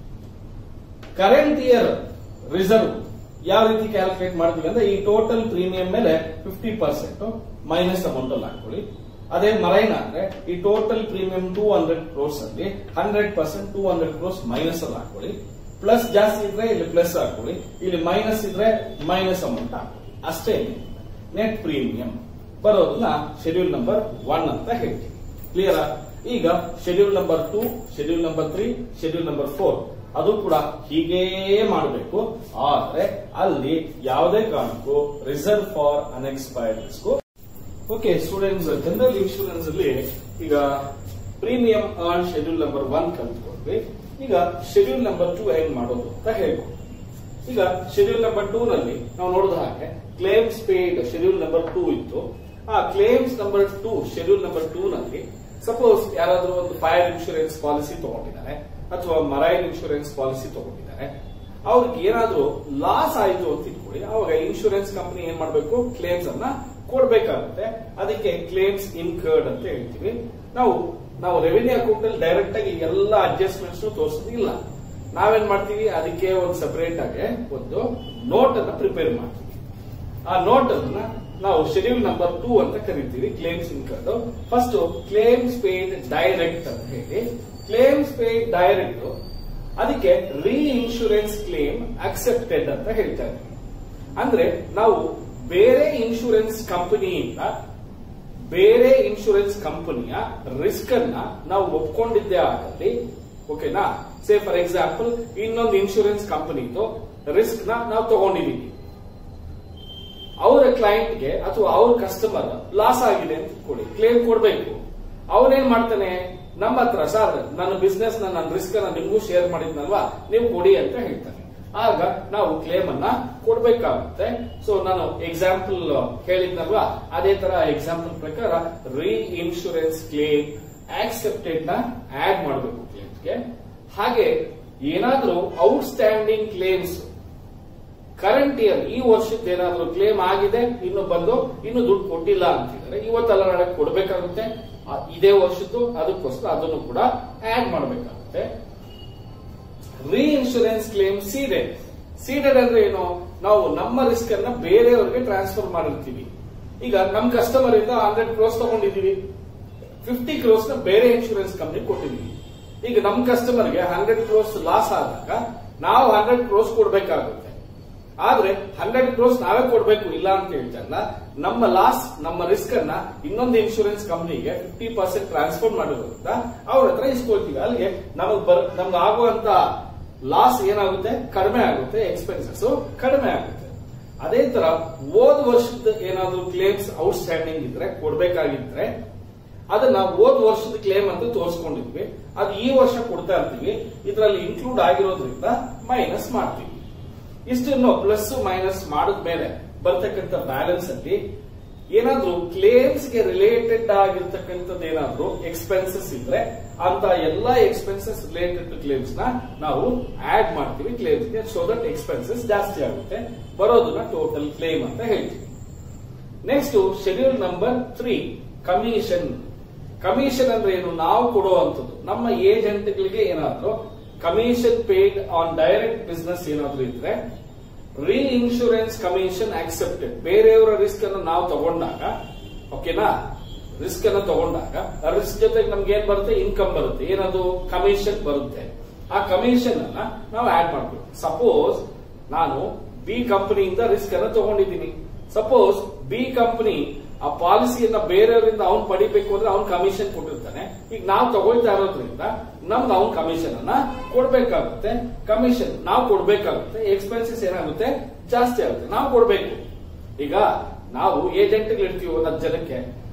ಕರೆಂಟ್ ಇಯರ್ ರಿಸರ್ವ್ ಯಾವ ರೀತಿ ಕ್ಯಾಲ್ಕುಲೇಟ್ ಮಾಡ್ತೀವಿ ಅಂದ್ರೆ ಈ ಟೋಟಲ್ ಪ್ರೀಮಿಯಂ ಮೇಲೆ ಫಿಫ್ಟಿ ಪರ್ಸೆಂಟ್ ಮೈನಸ್ ಅಮೌಂಟ್ ಅಲ್ಲಿ ಹಾಕೊಳ್ಳಿ ಅದೇ ಮರೈನ್ ಅಂದ್ರೆ ಈ total premium two hundred crores ಅಲ್ಲಿ hundred percent two hundred crores minus ಅಲ್ಲಿ ಹಾಕೊಳ್ಳಿ ಪ್ಲಸ್ ಜಾಸ್ತಿ ಇದ್ರೆ ಇಲ್ಲಿ ಪ್ಲಸ್ ಹಾಕೊಳ್ಳಿ ಇಲ್ಲಿ ಮೈನಸ್ ಇದ್ರೆ ಮೈನಸ್ ಅಮೌಂಟ್ ಹಾಕೊಳ್ಳಿ ಅಷ್ಟೇ ನೆಟ್ ಪ್ರೀಮಿಯಂ ಬರೋದನ್ನ ಶೆಡ್ಯೂಲ್ ನಂಬರ್ ಒನ್ ಅಂತ ಹೇಳ್ತೀವಿ ಕ್ಲಿಯರ್ ಈಗ schedule number two schedule number three schedule number four ಅದು ಕೂಡ ಹೀಗೇ ಮಾಡಬೇಕು ಆದ್ರೆ ಅಲ್ಲಿ ಯಾವುದೇ ಕಾರಣಕ್ಕೂ reserve for unexpired risk okay students general insurance ಅಲ್ಲಿ ಈಗ premium on schedule number one ಕಲ್ತ್ಕೊಂಡ್ವಿ ಈಗ ಶೆಡ್ಯೂಲ್ ನಂಬರ್ ಟೂ ಹೆಂಗ್ ಮಾಡೋದು ಅಂತ ಹೇಳ್ಬೋದು ಈಗ ಶೆಡ್ಯೂಲ್ ನಂಬರ್ ಟೂ ನಲ್ಲಿ ನಾವು ನೋಡಿದ ಹಾಗೆ claims paid schedule number two ಇತ್ತು ಆ claims number two schedule number two ನಲ್ಲಿ ಸಪೋಸ್ ಯಾರಾದ್ರೂ ಒಂದು ಫೈರ್ ಇನ್ಶೂರೆನ್ಸ್ ಪಾಲಿಸಿ ತಗೊಂಡಿದ್ದಾರೆ ಅಥವಾ ಮರೈನ್ ಇನ್ಶೂರೆನ್ಸ್ ಪಾಲಿಸಿ ತಗೊಂಡಿದ್ದಾರೆ ಅವ್ರಿಗೆ ಏನಾದ್ರೂ ಲಾಸ್ ಆಯ್ತು ಅಂತ ಇಟ್ಕೊಳ್ಳಿ ಅವಾಗ ಇನ್ಶೂರೆನ್ಸ್ ಕಂಪನಿ ಏನ್ ಮಾಡ್ಬೇಕು ಕ್ಲೇಮ್ಸ್ ಅನ್ನ ಕೊಡ್ಬೇಕಾಗುತ್ತೆ ಅದಕ್ಕೆ ಕ್ಲೇಮ್ಸ್ ಇನ್ಕರ್ಡ್ ಅಂತ ಹೇಳ್ತೀವಿ ನಾವು ನಾವು ರೆವಿನ್ಯೂ ಅಕೌಂಟ್ ಅಲ್ಲಿ ಡೈರೆಕ್ಟ್ ಆಗಿ ಎಲ್ಲ ಅಡ್ಜಸ್ಟ್ಮೆಂಟ್ಸ್ ತೋರಿಸೋದಿಲ್ಲ ನಾವೇನ್ ಮಾಡ್ತೀವಿ ಅದಕ್ಕೆ ಒಂದು ಸಪರೇಟ್ ಆಗಿ ಒಂದು ನೋಟ್ ಅನ್ನ ಪ್ರಿಪೇರ್ ಮಾಡ್ತೀವಿ ಆ ನೋಟ್ ಅನ್ನ ನಾವು ಶೆಡ್ಯೂಲ್ ನಂಬರ್ ಟೂ ಅಂತ ಕರಿತೀವಿ claims incurred first claims paid direct ಅಂತ ಹೇಳಿ ಕ್ಲೇಮ್ಸ್ ಪೇಡ್ ಡೈರೆಕ್ಟ್ ಅದಕ್ಕೆ ರೀ ಇನ್ಶೂರೆನ್ಸ್ ಕ್ಲೇಮ್ ಅಕ್ಸೆಪ್ಟೆಡ್ ಅಂತ ಹೇಳ್ತಾ ಇದ್ದೀವಿ ಅಂದ್ರೆ ನಾವು ಬೇರೆ ಇನ್ಶೂರೆನ್ಸ್ ಕಂಪನಿಯಿಂದ ಬೇರೆ ಇನ್ಶೂರೆನ್ಸ್ ಕಂಪನಿಯ ರಿಸ್ಕ್ ಅನ್ನ ನಾವು ಒಪ್ಕೊಂಡಿದ್ದೇ ಆಗಲಿ ಓಕೆನಾ ಸೇ ಫಾರ್ ಎಕ್ಸಾಂಪಲ್ ಇನ್ನೊಂದು ಇನ್ಶೂರೆನ್ಸ್ ಕಂಪನಿದು ರಿಸ್ಕ್ ನ ನಾವು ತಗೊಂಡಿದೀವಿ ಅವರ ಕ್ಲೈಂಟ್ಗೆ ಅಥವಾ ಅವ್ರ ಕಸ್ಟಮರ್ ಲಾಸ್ ಆಗಿದೆ ಅಂತ ಕೊಡಿ ಕ್ಲೇಮ್ ಕೊಡ್ಬೇಕು ಅವನೇನ್ ಮಾಡ್ತಾನೆ ನಮ್ಮ ಹತ್ರ ಸರ್ ನನ್ನ ಬಿಸ್ನೆಸ್ ನನ್ನ ರಿಸ್ಕ್ ಅನ್ನ ನಿಮ್ಗೂ ಶೇರ್ ಮಾಡಿದ್ನಲ್ವಾ ನೀವು ಕೊಡಿ ಅಂತ ಹೇಳ್ತಾನೆ ಆಗ ನಾವು ಕ್ಲೇಮ್ ಅನ್ನ ಕೊಡ್ಬೇಕಾಗುತ್ತೆ ಸೊ ನಾನು ಎಕ್ಸಾಂಪಲ್ ಹೇಳಿದ್ನಲ್ವಾ ಅದೇ ತರ ಎಕ್ಸಾಂಪಲ್ ಪ್ರಕಾರ ರೀ ಇನ್ಶೂರೆನ್ಸ್ ಕ್ಲೇಮ್ ಆಕ್ಸೆಪ್ಟೆಡ್ ನ ಆಡ್ ಮಾಡಬೇಕು ಕ್ಲೇಮ್ಸ್ಗೆ ಹಾಗೆ ಏನಾದ್ರೂ ಔಟ್ಸ್ಟ್ಯಾಂಡಿಂಗ್ ಕ್ಲೇಮ್ಸ್ ಕರೆಂಟ್ ಇಯರ್ ಈ ವರ್ಷದ ಏನಾದ್ರೂ ಕ್ಲೇಮ್ ಆಗಿದೆ ಇನ್ನು ಬಂದು ಇನ್ನು ದುಡ್ಡು ಕೊಟ್ಟಿಲ್ಲ ಅಂತಿದ್ದಾರೆ ಇವತ್ತೆಲ್ಲ ನಾಳೆ ಕೊಡ್ಬೇಕಾಗುತ್ತೆ ಆ, ಇದೇ ವರ್ಷದ್ದು ಅದಕ್ಕೋಸ್ಕರ ಅದನ್ನು ಕೂಡ ಆಡ್ ಮಾಡಬೇಕಾಗುತ್ತೆ ರೀ ಇನ್ಶೂರೆನ್ಸ್ ಕ್ಲೇಮ್ ಸೀಡೆಡ್ ಸೀಡೆಡ್ ಅಂದ್ರೆ ಏನು ನಾವು ನಮ್ಮ ರಿಸ್ಕ್ ಅನ್ನ ಬೇರೆಯವರಿಗೆ ಟ್ರಾನ್ಸ್ಫರ್ ಮಾಡಿರ್ತೀವಿ ಈಗ ನಮ್ ಕಸ್ಟಮರ್ ಇಂದ ಹಂಡ್ರೆಡ್ ಕ್ರೋಸ್ ತಗೊಂಡಿದೀವಿ ಫಿಫ್ಟಿ ಕ್ರೋಸ್ ನ ಬೇರೆ ಇನ್ಶೂರೆನ್ಸ್ ಕಂಪ್ನಿ ಕೊಟ್ಟಿದೀವಿ ಈಗ ನಮ್ ಕಸ್ಟಮರ್ಗೆ ಹಂಡ್ರೆಡ್ ಕ್ರೋಸ್ ಲಾಸ್ ಆದಾಗ ನಾವು ಹಂಡ್ರೆಡ್ ಕ್ರೋಸ್ ಕೊಡ್ಬೇಕಾಗುತ್ತೆ ಆದ್ರೆ ಹಂಡ್ರೆಡ್ ಕ್ರೋಸ್ ನಾವೇ ಕೊಡ್ಬೇಕು ಇಲ್ಲ ಅಂತ ಹೇಳ್ತಲ್ಲ ನಮ್ಮ ಲಾಸ್ ನಮ್ಮ ರಿಸ್ಕ್ ಅನ್ನ ಇನ್ನೊಂದು ಇನ್ಶೂರೆನ್ಸ್ ಕಂಪನಿಗೆ ಫಿಫ್ಟಿ ಪರ್ಸೆಂಟ್ ಟ್ರಾನ್ಸ್ಫರ್ ಮಾಡಿರೋದ್ರಿಂದ ಅವ್ರ ಹತ್ರ ಇಸ್ಕೊಳ್ತೀವಿ ಅಲ್ಲಿಗೆ ನಮಗ್ ಬರ್ ನಮ್ಗೆ ಆಗುವಂತ ಲಾಸ್ ಏನಾಗುತ್ತೆ ಕಡಿಮೆ ಆಗುತ್ತೆ ಎಕ್ಸ್ಪೆನ್ಸಸ್ ಕಡಿಮೆ ಆಗುತ್ತೆ ಅದೇ ತರ ಹೋದ ವರ್ಷದ ಏನಾದ್ರೂ ಕ್ಲೇಮ್ಸ್ ಔಟ್ಸ್ಟ್ಯಾಂಡಿಂಗ್ ಇದ್ರೆ ಕೊಡ್ಬೇಕಾಗಿದ್ರೆ ಅದನ್ನ ಹೋದ್ ವರ್ಷದ ಕ್ಲೇಮ್ ಅಂತ ತೋರಿಸ್ಕೊಂಡಿದ್ವಿ ಅದು ಈ ವರ್ಷ ಕೊಡ್ತಾ ಇರ್ತೀವಿ ಇದರಲ್ಲಿ ಇನ್ಕ್ಲೂಡ್ ಆಗಿರೋದ್ರಿಂದ ಮೈನಸ್ ಮಾಡ್ತೀವಿ ಇಷ್ಟನ್ನು ಪ್ಲಸ್ ಮೈನಸ್ ಮಾಡಿದ್ಮೇಲೆ ಬರ್ತಕ್ಕಂಥ ಬ್ಯಾಲೆನ್ಸ್ ಅಲ್ಲಿ ಏನಾದ್ರೂ ಕ್ಲೇಮ್ಸ್ ಗೆ ರಿಲೇಟೆಡ್ ಆಗಿರ್ತಕ್ಕಂಥದ್ದು ಏನಾದ್ರೂ ಎಕ್ಸ್ಪೆನ್ಸಸ್ ಇದ್ರೆ ಅಂತ ಎಲ್ಲಾ ಎಕ್ಸ್ಪೆನ್ಸಸ್ ರಿಲೇಟೆಡ್ ಟು ಕ್ಲೇಮ್ಸ್ ನ ನಾವು ಆಡ್ ಮಾಡ್ತೀವಿ ಕ್ಲೇಮ್ಸ್ ಗೆ ಸೊ ದಟ್ ಎಕ್ಸ್ಪೆನ್ಸಸ್ ಜಾಸ್ತಿ ಆಗುತ್ತೆ ಬರೋದನ್ನ ಟೋಟಲ್ ಕ್ಲೇಮ್ ಅಂತ ಹೇಳ್ತೀವಿ next schedule number three commission commission ಅಂದ್ರೆ ಏನು ನಾವು ಕೊಡುವಂಥದ್ದು ನಮ್ಮ ಏಜೆಂಟ್ಗಳಿಗೆ ಏನಾದ್ರೂ commission paid on direct business ಏನಾದ್ರೂ ಇದ್ರೆ ರೀ ಇನ್ಶೂರೆನ್ಸ್ ಕಮಿಷನ್ ಆಕ್ಸೆಪ್ಟೆಡ್ ಬೇರೆಯವರ ರಿಸ್ಕ್ ಅನ್ನು ನಾವು ತಗೊಂಡಾಗ ಓಕೆನಾ ರಿಸ್ಕ್ ಅನ್ನು ತಗೊಂಡಾಗ ರಿಸ್ಕ್ ಜೊತೆಗೆ ನಮ್ಗೆ ಏನ್ ಬರುತ್ತೆ ಇನ್ಕಮ್ ಬರುತ್ತೆ ಏನದು ಕಮಿಷನ್ ಬರುತ್ತೆ ಆ ಕಮಿಷನ್ ಅನ್ನ ನಾವು ಆಡ್ ಮಾಡ್ಬೇಕು ಸಪೋಸ್ ನಾನು ಬಿ ಕಂಪನಿಯಿಂದ ರಿಸ್ಕ್ ಅನ್ನು ತಗೊಂಡಿದ್ದೀನಿ ಸಪೋಸ್ ಬಿ ಕಂಪನಿ ಆ ಪಾಲಿಸಿಯನ್ನ ಬೇರೆಯವರಿಂದ ಅವ್ನು ಪಡಿಬೇಕು ಅಂದ್ರೆ ಅವ್ನ್ ಕಮಿಷನ್ ಕೊಟ್ಟಿರ್ತಾನೆ ಈಗ ನಾವು ತಗೊಳ್ತಾ ಇರೋದ್ರಿಂದ ನಮ್ಗೆ ಅವ್ನ್ ಕಮಿಷನ್ ಅನ್ನ ಕೊಡ್ಬೇಕಾಗುತ್ತೆ ಕಮಿಷನ್ ನಾವು ಕೊಡ್ಬೇಕಾಗುತ್ತೆ ಎಕ್ಸ್ಪೆನ್ಸಸ್ ಏನಾಗುತ್ತೆ ಜಾಸ್ತಿ ಆಗುತ್ತೆ ನಾವು ಕೊಡ್ಬೇಕು ಈಗ ನಾವು ಏಜೆಂಟ್ ಇರ್ತೀವಿ ಒಂದಷ್ಟು ಜನಕ್ಕೆ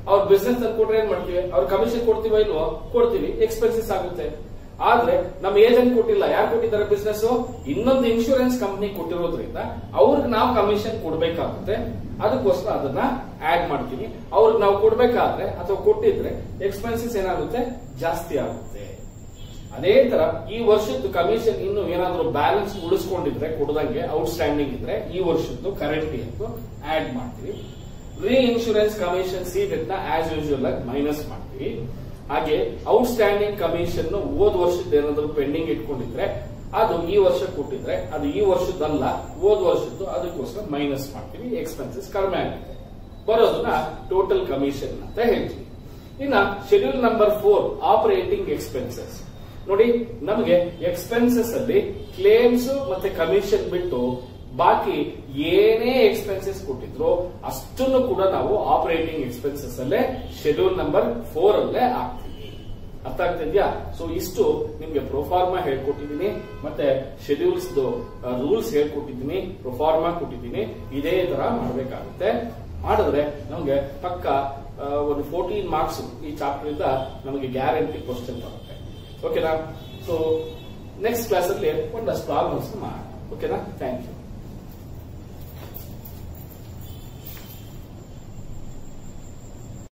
ಅವ್ರ ಬಿಸ್ನೆಸ್ ಅಲ್ಲಿ ಕೊಟ್ರೆ ಏನ್ ಮಾಡ್ತೀವಿ ಅವ್ರ ಕಮಿಷನ್ ಕೊಡ್ತೀವ ಇಲ್ವೋ ಕೊಡ್ತೀವಿ ಎಕ್ಸ್ಪೆನ್ಸಸ್ ಆಗುತ್ತೆ ಆದ್ರೆ ನಮ್ಮ ಏಜೆಂಟ್ ಕೊಟ್ಟಿಲ್ಲ ಯಾರು ಕೊಟ್ಟಿದ್ದಾರೆ ಬಿಸ್ನೆಸ್ ಇನ್ನೊಂದು ಇನ್ಶೂರೆನ್ಸ್ ಕಂಪನಿ ಕೊಟ್ಟಿರೋದ್ರಿಂದ ಅವ್ರಿಗೆ ನಾವು ಕಮಿಷನ್ ಕೊಡ್ಬೇಕಾಗುತ್ತೆ ಅದಕ್ಕೋಸ್ಕರ ಅದನ್ನ ಆಡ್ ಮಾಡ್ತೀವಿ ಅವ್ರಿಗೆ ನಾವು ಕೊಡ್ಬೇಕಾದ್ರೆ ಅಥವಾ ಕೊಟ್ಟಿದ್ರೆ ಎಕ್ಸ್ಪೆನ್ಸಸ್ ಏನಾಗುತ್ತೆ ಜಾಸ್ತಿ ಆಗುತ್ತೆ ಅದೇ ತರ ಈ ವರ್ಷದ್ದು ಕಮಿಷನ್ ಇನ್ನು ಏನಾದ್ರೂ ಬ್ಯಾಲೆನ್ಸ್ ಉಳಿಸ್ಕೊಂಡಿದ್ರೆ ಕೊಡದಂಗೆ ಔಟ್ಸ್ಟ್ಯಾಂಡಿಂಗ್ ಇದ್ರೆ ಈ ವರ್ಷದ್ದು ಕರೆಂಟ್ ಎಂದು ಆಡ್ ಮಾಡ್ತೀವಿ ರೀ ಇನ್ಶೂರೆನ್ಸ್ ಕಮಿಷನ್ ಸೀಟ್ ನ ಆಸ್ ಯೂಶುವಲ್ ಆಗಿ ಮೈನಸ್ ಮಾಡ್ತೀವಿ ಹಾಗೆ ಔಟ್ಸ್ಟ್ಯಾಂಡಿಂಗ್ ಕಮಿಷನ್ ಹೋದ್ ವರ್ಷದ ಏನಾದ್ರು ಪೆಂಡಿಂಗ್ ಇಟ್ಕೊಂಡಿದ್ರೆ ಅದು ಈ ವರ್ಷ ಕೊಟ್ಟಿದ್ರೆ ಅದು ಈ ವರ್ಷದಲ್ಲ ಹೋದ್ ವರ್ಷದ್ದು ಅದಕ್ಕೋಸ್ಕರ ಮೈನಸ್ ಮಾಡ್ತೀವಿ ಎಕ್ಸ್ಪೆನ್ಸಸ್ ಕಡಿಮೆ ಆಗುತ್ತೆ ಬರೋದನ್ನ ಟೋಟಲ್ ಕಮಿಷನ್ ಅಂತ ಹೇಳ್ತೀವಿ ಇನ್ನ schedule number four operating expenses ನೋಡಿ ನಮಗೆ ಎಕ್ಸ್ಪೆನ್ಸಸ್ ಅಲ್ಲಿ ಕ್ಲೇಮ್ಸ್ ಮತ್ತೆ ಕಮಿಷನ್ ಬಿಟ್ಟು ಬಾಕಿ ಏನೇ ಎಕ್ಸ್ಪೆನ್ಸಸ್ ಕೊಟ್ಟಿದ್ರು ಅಷ್ಟನ್ನು ಕೂಡ ನಾವು ಆಪರೇಟಿಂಗ್ ಎಕ್ಸ್ಪೆನ್ಸಸ್ ಅಲ್ಲೇ ಶೆಡ್ಯೂಲ್ ನಂಬರ್ ಫೋರ್ ಅಲ್ಲೇ ಹಾಕ್ತೀವಿ ಅರ್ಥ ಆಗ್ತಿದ್ಯಾ ಸೊ ಇಷ್ಟು ನಿಮ್ಗೆ ಪ್ರೊಫಾರ್ಮಾ ಹೇಳ್ಕೊಟ್ಟಿದ್ದೀನಿ ಮತ್ತೆ ಶೆಡ್ಯೂಲ್ಸ್ ರೂಲ್ಸ್ ಹೇಳ್ಕೊಟ್ಟಿದ್ದೀನಿ ಪ್ರೊಫಾರ್ಮಾ ಕೊಟ್ಟಿದ್ದೀನಿ ಇದೇ ತರ ಮಾಡ್ಬೇಕಾಗುತ್ತೆ ಮಾಡಿದ್ರೆ ನಮ್ಗೆ ಪಕ್ಕ ಆ, ಒಂದು ಫೋರ್ಟೀನ್ ಮಾರ್ಕ್ಸ್ ಈ ಚಾಪ್ಟರ್ ಇಂದ ನಮಗೆ ಗ್ಯಾರಂಟಿ ಕ್ವಶನ್ ಬರುತ್ತೆ ಓಕೆನಾ ಸೊ ನೆಕ್ಸ್ಟ್ ಕ್ಲಾಸ್ ಅಲ್ಲಿ ಒಂದಷ್ಟು ಪ್ರಾಬ್ಲಮ್ಸ್ ಮಾಡೋಣ ಓಕೆನಾ ಥ್ಯಾಂಕ್ ಯು